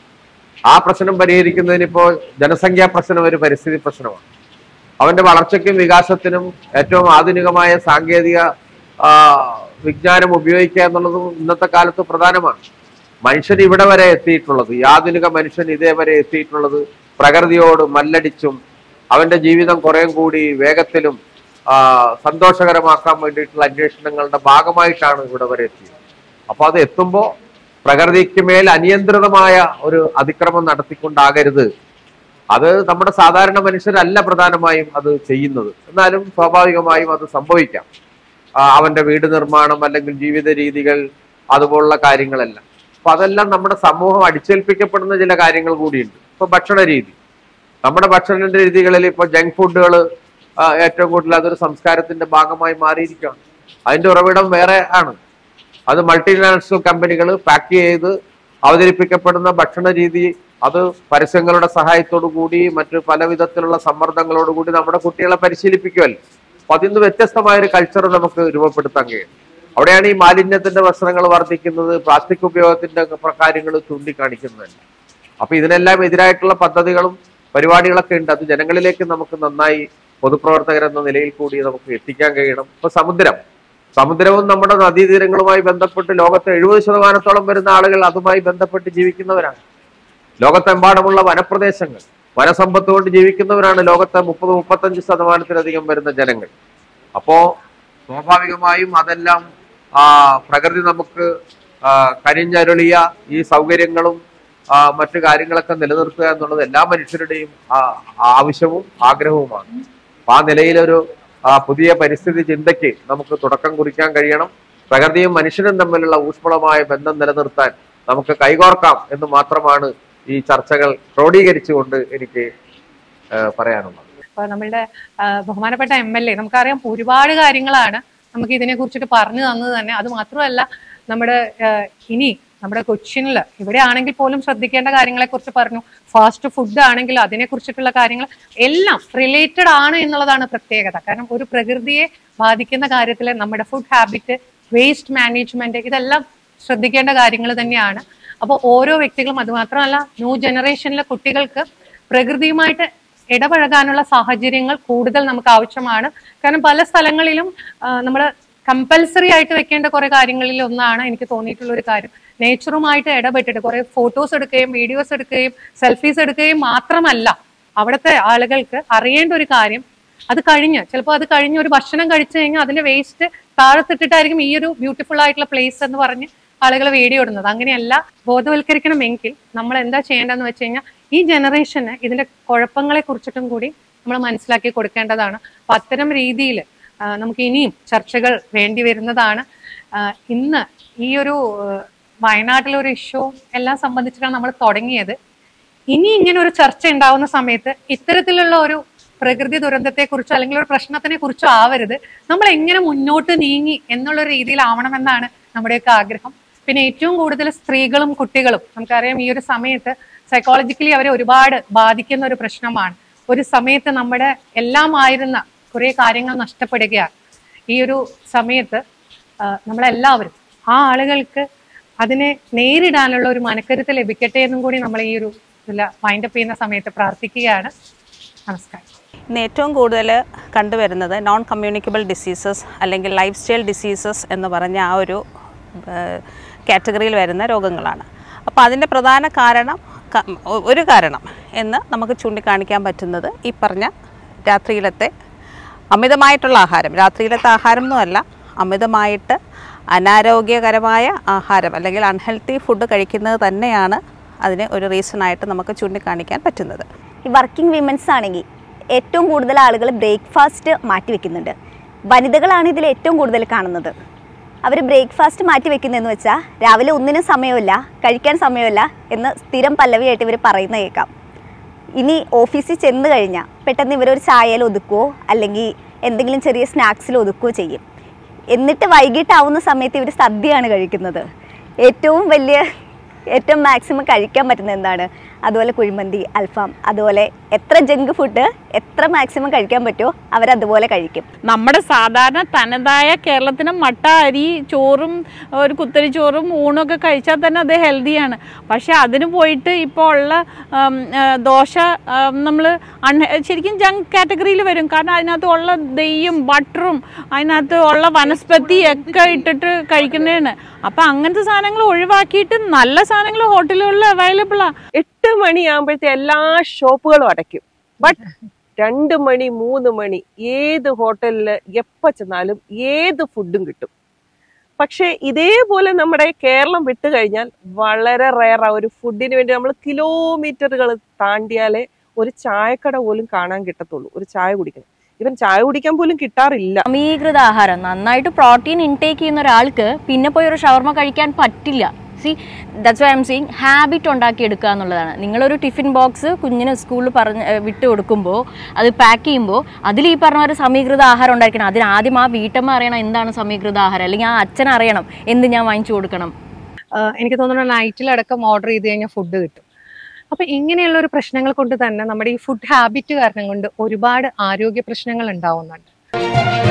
Speaker 6: ആ പ്രശ്നം പരിഹരിക്കുന്നതിന് ഇപ്പോൾ ജനസംഖ്യാ പ്രശ്നം ഒരു പരിസ്ഥിതി പ്രശ്നമാണ് അവന്റെ വളർച്ചയ്ക്കും വികാസത്തിനും ഏറ്റവും ആധുനികമായ സാങ്കേതിക ആ, വിജ്ഞാനം ഉപയോഗിക്കുക എന്നുള്ളതും ഇന്നത്തെ കാലത്ത് പ്രധാനമാണ് മനുഷ്യൻ ഇവിടെ വരെ എത്തിയിട്ടുള്ളത് ഈ ആധുനിക മനുഷ്യൻ ഇതേവരെ എത്തിയിട്ടുള്ളത് പ്രകൃതിയോട് മല്ലടിച്ചും അവന്റെ ജീവിതം കുറേം കൂടി വേഗത്തിലും ആ, സന്തോഷകരമാക്കാൻ വേണ്ടിയിട്ടുള്ള അന്വേഷണങ്ങളുടെ ഭാഗമായിട്ടാണ് ഇവിടെ വരെ എത്തിയത് അപ്പൊ അത് എത്തുമ്പോൾ പ്രകൃതിക്ക് മേൽ അനിയന്ത്രിതമായ ഒരു അതിക്രമം നടത്തിക്കൊണ്ടാകരുത് അത് നമ്മുടെ സാധാരണ മനുഷ്യരല്ല പ്രധാനമായും അത് ചെയ്യുന്നത് എന്നാലും സ്വാഭാവികമായും അത് സംഭവിക്കാം ആ, അവന്റെ വീട് നിർമ്മാണം അല്ലെങ്കിൽ ജീവിത രീതികൾ അതുപോലുള്ള കാര്യങ്ങളെല്ലാം അപ്പൊ അതെല്ലാം നമ്മുടെ സമൂഹം അടിച്ചേൽപ്പിക്കപ്പെടുന്ന ചില കാര്യങ്ങൾ കൂടിയുണ്ട് ഇപ്പൊ ഭക്ഷണ രീതി നമ്മുടെ ഭക്ഷണ രീതികളിൽ ഇപ്പൊ ജങ്ക് ഫുഡുകൾ ഏറ്റവും കൂടുതൽ അതൊരു സംസ്കാരത്തിന്റെ ഭാഗമായി മാറിയിരിക്കുകയാണ് അതിന്റെ ഉറവിടം വേറെ ആണ് അത് മൾട്ടിനാഷണൽ കമ്പനികൾ പാക്ക് ചെയ്ത് അവതരിപ്പിക്കപ്പെടുന്ന ഭക്ഷണ രീതി അത് പരസ്യങ്ങളുടെ സഹായത്തോടു കൂടി മറ്റു പല വിധത്തിലുള്ള സമ്മർദ്ദങ്ങളോട് കൂടി നമ്മുടെ കുട്ടികളെ പരിശീലിപ്പിക്കുമല്ലോ അപ്പൊ അതിൽ നിന്ന് വ്യത്യസ്തമായ ഒരു കൾച്ചർ നമുക്ക് രൂപപ്പെടുത്താൻ കഴിയും അവിടെയാണ് ഈ മാലിന്യത്തിന്റെ പ്രശ്നങ്ങൾ വർദ്ധിക്കുന്നത് പ്ലാസ്റ്റിക് ഉപയോഗത്തിന്റെ കാര്യങ്ങൾ ചൂണ്ടിക്കാണിക്കുന്നത് അപ്പൊ ഇതിനെല്ലാം എതിരായിട്ടുള്ള പദ്ധതികളും പരിപാടികളൊക്കെ ഉണ്ട് അത് ജനങ്ങളിലേക്ക് നമുക്ക് നന്നായി പൊതുപ്രവർത്തകർ എന്ന നിലയിൽ കൂടി നമുക്ക് എത്തിക്കാൻ കഴിയണം ഇപ്പൊ സമുദ്രം സമുദ്രവും നമ്മുടെ നദീതീരങ്ങളുമായി ബന്ധപ്പെട്ട് ലോകത്തെ എഴുപത് ശതമാനത്തോളം വരുന്ന ആളുകൾ അതുമായി ബന്ധപ്പെട്ട് ജീവിക്കുന്നവരാണ് ലോകത്തെമ്പാടുമുള്ള വനപ്രദേശങ്ങൾ വനസമ്പത്ത് കൊണ്ട് ജീവിക്കുന്നവരാണ് ലോകത്തെ മുപ്പത് മുപ്പത്തഞ്ച് ശതമാനത്തിലധികം വരുന്ന ജനങ്ങൾ അപ്പോ സ്വാഭാവികമായും അതെല്ലാം ആ പ്രകൃതി നമുക്ക് ആ, കനിഞ്ഞരുളിയ ഈ സൗകര്യങ്ങളും ആ, മറ്റു കാര്യങ്ങളൊക്കെ നിലനിർത്തുക എന്നുള്ളത് എല്ലാ മനുഷ്യരുടെയും ആ, ആവശ്യവും ആഗ്രഹവുമാണ് അപ്പൊ ആ നിലയിലൊരു ആ, പുതിയ പരിസ്ഥിതി ചിന്തയ്ക്ക് നമുക്ക് തുടക്കം കുറിക്കാൻ കഴിയണം പ്രകൃതിയും മനുഷ്യനും തമ്മിലുള്ള ഊഷ്മളമായ ബന്ധം നിലനിർത്താൻ നമുക്ക് കൈകോർക്കാം എന്ന് മാത്രമാണ് ഈ ചർച്ചകൾ ക്രോഡീകരിച്ചുകൊണ്ട് എനിക്ക് ആ, പറയാനുള്ളത്
Speaker 1: അപ്പൊ നമ്മളുടെ ആ, ബഹുമാനപ്പെട്ട എം എൽ എ നമുക്കറിയാം ഒരുപാട് കാര്യങ്ങളാണ് നമുക്ക് ഇതിനെ കുറിച്ചിട്ട് പറഞ്ഞു തന്നത് തന്നെ അത് മാത്രമല്ല നമ്മുടെ ആ, ഇനി നമ്മുടെ കൊച്ചിനിൽ ഇവിടെ ആണെങ്കിൽ പോലും ശ്രദ്ധിക്കേണ്ട കാര്യങ്ങളെ കുറിച്ച് പറഞ്ഞു ഫാസ്റ്റ് ഫുഡ് ആണെങ്കിൽ അതിനെ കുറിച്ചിട്ടുള്ള കാര്യങ്ങൾ എല്ലാം റിലേറ്റഡ് ആണ് എന്നുള്ളതാണ് പ്രത്യേകത കാരണം ഒരു പ്രകൃതിയെ ബാധിക്കുന്ന കാര്യത്തിൽ നമ്മുടെ ഫുഡ് ഹാബിറ്റ് വേസ്റ്റ് മാനേജ്മെന്റ് ഇതെല്ലാം ശ്രദ്ധിക്കേണ്ട കാര്യങ്ങൾ തന്നെയാണ് അപ്പോൾ ഓരോ വ്യക്തികളും അത് മാത്രമല്ല ന്യൂ ജനറേഷനിലെ കുട്ടികൾക്ക് പ്രകൃതിയുമായിട്ട് ഇടപഴകാനുള്ള സാഹചര്യങ്ങൾ കൂടുതൽ നമുക്ക് ആവശ്യമാണ് കാരണം പല സ്ഥലങ്ങളിലും നമ്മൾ കമ്പൽസറി ആയിട്ട് വെക്കേണ്ട കുറെ കാര്യങ്ങളിൽ ഒന്നാണ് എനിക്ക് തോന്നിയിട്ടുള്ള ഒരു കാര്യം നേച്ചറുമായിട്ട് ഇടപെട്ടിട്ട് കുറെ ഫോട്ടോസ് എടുക്കുകയും വീഡിയോസ് എടുക്കുകയും സെൽഫീസ് എടുക്കുകയും മാത്രമല്ല അവിടുത്തെ ആളുകൾക്ക് അറിയേണ്ട ഒരു കാര്യം അത് കഴിഞ്ഞ് ചിലപ്പോൾ അത് കഴിഞ്ഞ് ഒരു ഭക്ഷണം കഴിച്ചു കഴിഞ്ഞാൽ അതിന്റെ വേസ്റ്റ് താഴത്തിട്ടിട്ടായിരിക്കും ഈ ഒരു ബ്യൂട്ടിഫുൾ ആയിട്ടുള്ള പ്ലേസ് എന്ന് പറഞ്ഞ് ആളുകൾ വീഡിയോ ഇടുന്നത് അങ്ങനെയല്ല ബോധവൽക്കരിക്കണമെങ്കിൽ നമ്മൾ എന്താ ചെയ്യേണ്ടതെന്ന് വെച്ച് കഴിഞ്ഞാൽ ഈ ജനറേഷന് ഇതിന്റെ കുഴപ്പങ്ങളെ കുറിച്ചിട്ടും കൂടി നമ്മൾ മനസ്സിലാക്കി കൊടുക്കേണ്ടതാണ് അപ്പൊ അത്തരം രീതിയിൽ നമുക്ക് ഇനിയും ചർച്ചകൾ വേണ്ടി വരുന്നതാണ് ആ, ഇന്ന് ഈ ഒരു ആ, വയനാട്ടിലെ ഒരു ഇഷ്യൂ എല്ലാം സംബന്ധിച്ചിട്ടാണ് നമ്മൾ തുടങ്ങിയത് ഇനി ഇങ്ങനെ ഒരു ചർച്ച ഉണ്ടാവുന്ന സമയത്ത് ഇത്തരത്തിലുള്ള ഒരു പ്രകൃതി ദുരന്തത്തെ കുറിച്ചോ അല്ലെങ്കിൽ ഒരു പ്രശ്നത്തിനെ കുറിച്ചോ ആവരുത് നമ്മൾ എങ്ങനെ മുന്നോട്ട് നീങ്ങി എന്നുള്ള ഒരു രീതിയിലാവണമെന്നാണ് നമ്മുടെയൊക്കെ ആഗ്രഹം പിന്നെ ഏറ്റവും കൂടുതൽ സ്ത്രീകളും കുട്ടികളും നമുക്കറിയാം ഈ ഒരു സമയത്ത് സൈക്കോളജിക്കലി അവരെ ഒരുപാട് ബാധിക്കുന്ന ഒരു പ്രശ്നമാണ് ഒരു സമയത്ത് നമ്മുടെ എല്ലാമായിരുന്ന കുറെ കാര്യങ്ങൾ നഷ്ടപ്പെടുകയാണ് ഈ ഒരു സമയത്ത് ആ, നമ്മളെല്ലാവരും ആ ആളുകൾക്ക് അതിനെ നേരിടാനുള്ള ഒരു മനക്കരുത്ത് ലഭിക്കട്ടെ എന്നും കൂടി നമ്മൾ ഈ ഒരു വൈൻഡപ്പ് ചെയ്യുന്ന സമയത്ത് പ്രാർത്ഥിക്കുകയാണ് നമസ്കാരം
Speaker 7: ഇന്ന് ഏറ്റവും കൂടുതൽ കണ്ടുവരുന്നത് നോൺ കമ്മ്യൂണിക്കബിൾ ഡിസീസസ് അല്ലെങ്കിൽ ലൈഫ് സ്റ്റൈൽ ഡിസീസസ് എന്ന് പറഞ്ഞ ആ ഒരു കാറ്റഗറിയിൽ വരുന്ന രോഗങ്ങളാണ് അപ്പോൾ അതിൻ്റെ പ്രധാന കാരണം ക- ഒ- ഒരു കാരണം എന്ന് നമുക്ക് ചൂണ്ടിക്കാണിക്കാൻ പറ്റുന്നത് ഈ പറഞ്ഞ രാത്രിയിലത്തെ അമിതമായിട്ടുള്ള ആഹാരം രാത്രിയിലത്തെ ആഹാരം ഒന്നുമല്ല അമിതമായിട്ട് അനാരോഗ്യകരമായ ആഹാരം അല്ലെങ്കിൽ അൺഹെൽത്തി ഫുഡ് കഴിക്കുന്നത് തന്നെയാണ് അതിന് ഒരു റീസണായിട്ട് നമുക്ക് ചൂണ്ടിക്കാണിക്കാൻ പറ്റുന്നത്
Speaker 8: ഈ വർക്കിംഗ് വിമൻസ് ആണെങ്കിൽ ഏറ്റവും കൂടുതൽ ആളുകൾ ബ്രേക്ക്ഫാസ്റ്റ് മാറ്റി വെക്കുന്നുണ്ട് വനിതകളാണ് ഇതിൽ ഏറ്റവും കൂടുതൽ കാണുന്നത് അവർ ബ്രേക്ക്ഫാസ്റ്റ് മാറ്റി വെക്കുന്നതെന്ന് വെച്ചാൽ രാവിലെ ഒന്നിനും സമയമില്ല കഴിക്കാൻ സമയമില്ല എന്ന് സ്ഥിരം പല്ലവിയായിട്ട് ഇവർ പറയുന്ന കേൾക്കാം ഇനി ഓഫീസിൽ ചെന്ന് കഴിഞ്ഞാൽ പെട്ടെന്ന് ഇവരൊരു ചായയിൽ ഒതുക്കുവോ അല്ലെങ്കിൽ എന്തെങ്കിലും ചെറിയ സ്നാക്സിൽ ഒതുക്കുകയോ ചെയ്യും എന്നിട്ട് വൈകിട്ടാവുന്ന സമയത്ത് ഇവർ സദ്യയാണ് കഴിക്കുന്നത് ഏറ്റവും വലിയ ഏറ്റവും മാക്സിമം കഴിക്കാൻ പറ്റുന്ന എന്താണ് അതുപോലെ കുഴിമന്തി അൽഫാം അതുപോലെ എത്ര ജങ്ക് ഫുഡ് എത്ര മാക്സിമം കഴിക്കാൻ പറ്റുമോ അവരതുപോലെ കഴിക്കും
Speaker 9: നമ്മുടെ സാധാരണ തനതായ കേരളത്തിന് മട്ട അരി ചോറും ഒരു കുത്തരി ചോറും ഊണൊക്കെ കഴിച്ചാൽ തന്നെ അത് ഹെൽത്തിയാണ് പക്ഷെ അതിന് പോയിട്ട് ഇപ്പോൾ ഉള്ള ഉം, ആ, ദോശ നമ്മൾ അൺ ശരിക്കും ജങ്ക് കാറ്റഗറിയിൽ വരും കാരണം അതിനകത്ത് ഉള്ള നെയ്യും ബട്ടറും അതിനകത്ത് ഉള്ള വനസ്പതി ഒക്കെ ഇട്ടിട്ട് കഴിക്കുന്നതാണ് അപ്പം അങ്ങനത്തെ സാധനങ്ങൾ ഒഴിവാക്കിയിട്ട് നല്ല സാധനങ്ങൾ ഹോട്ടലുകളിൽ അവൈലബിളാണ്
Speaker 10: എട്ട് മണിയാകുമ്പോഴത്തെ എല്ലാ ഷോപ്പുകളും അടയ്ക്കും ബട്ട് രണ്ട് മണി മൂന്ന് മണി ഏത് ഹോട്ടലിൽ എപ്പോൾ ചെന്നാലും ഏത് ഫുഡും കിട്ടും പക്ഷേ ഇതേപോലെ നമ്മുടെ കേരളം വിട്ടു കഴിഞ്ഞാൽ വളരെ റയറാ ഒരു ഫുഡിന് വേണ്ടി നമ്മൾ കിലോമീറ്ററുകൾ താണ്ടിയാലേ ഒരു ചായക്കട പോലും കാണാൻ കിട്ടത്തുള്ളൂ ഒരു ചായ കുടിക്കണം ഇവൻ ചായ കുടിക്കാൻ പോലും കിട്ടാറില്ല
Speaker 11: സമീകൃത ആഹാരം നന്നായിട്ട് പ്രോട്ടീൻ ഇൻടേക്ക് ചെയ്യുന്ന ഒരാൾക്ക് പിന്നെ പോയി ഒരു ഷവർമ കഴിക്കാൻ പറ്റില്ല see that's why I'm saying habit ഉണ്ടാക്കി എടുക്കുക എന്നുള്ളതാണ് നിങ്ങളൊരു ടിഫിൻ ബോക്സ് കുഞ്ഞിന് സ്കൂളിൽ പറഞ്ഞ് ഏഹ് വിട്ട് കൊടുക്കുമ്പോൾ അത് പാക്ക് ചെയ്യുമ്പോൾ അതിൽ ഈ പറഞ്ഞ ഒരു സമീകൃത ആഹാരം ഉണ്ടായിരിക്കണം അതിന് ആദ്യം ആ വീട്ടമ്മ അറിയണം എന്താണ് സമീകൃത ആഹാരം അല്ലെങ്കിൽ ആ അച്ഛൻ അറിയണം എന്ത് ഞാൻ വാങ്ങിച്ചു കൊടുക്കണം
Speaker 1: ആഹ് എനിക്ക് തോന്നുന്നു നൈറ്റിലടക്കം ഓർഡർ ചെയ്ത് കഴിഞ്ഞാൽ ഫുഡ് കിട്ടും അപ്പൊ ഇങ്ങനെയുള്ള ഒരു പ്രശ്നങ്ങൾ കൊണ്ട് തന്നെ നമ്മുടെ ഈ ഫുഡ് ഹാബിറ്റ് കാരണം കൊണ്ട് ഒരുപാട് ആരോഗ്യ പ്രശ്നങ്ങൾ ഉണ്ടാവുന്നുണ്ട്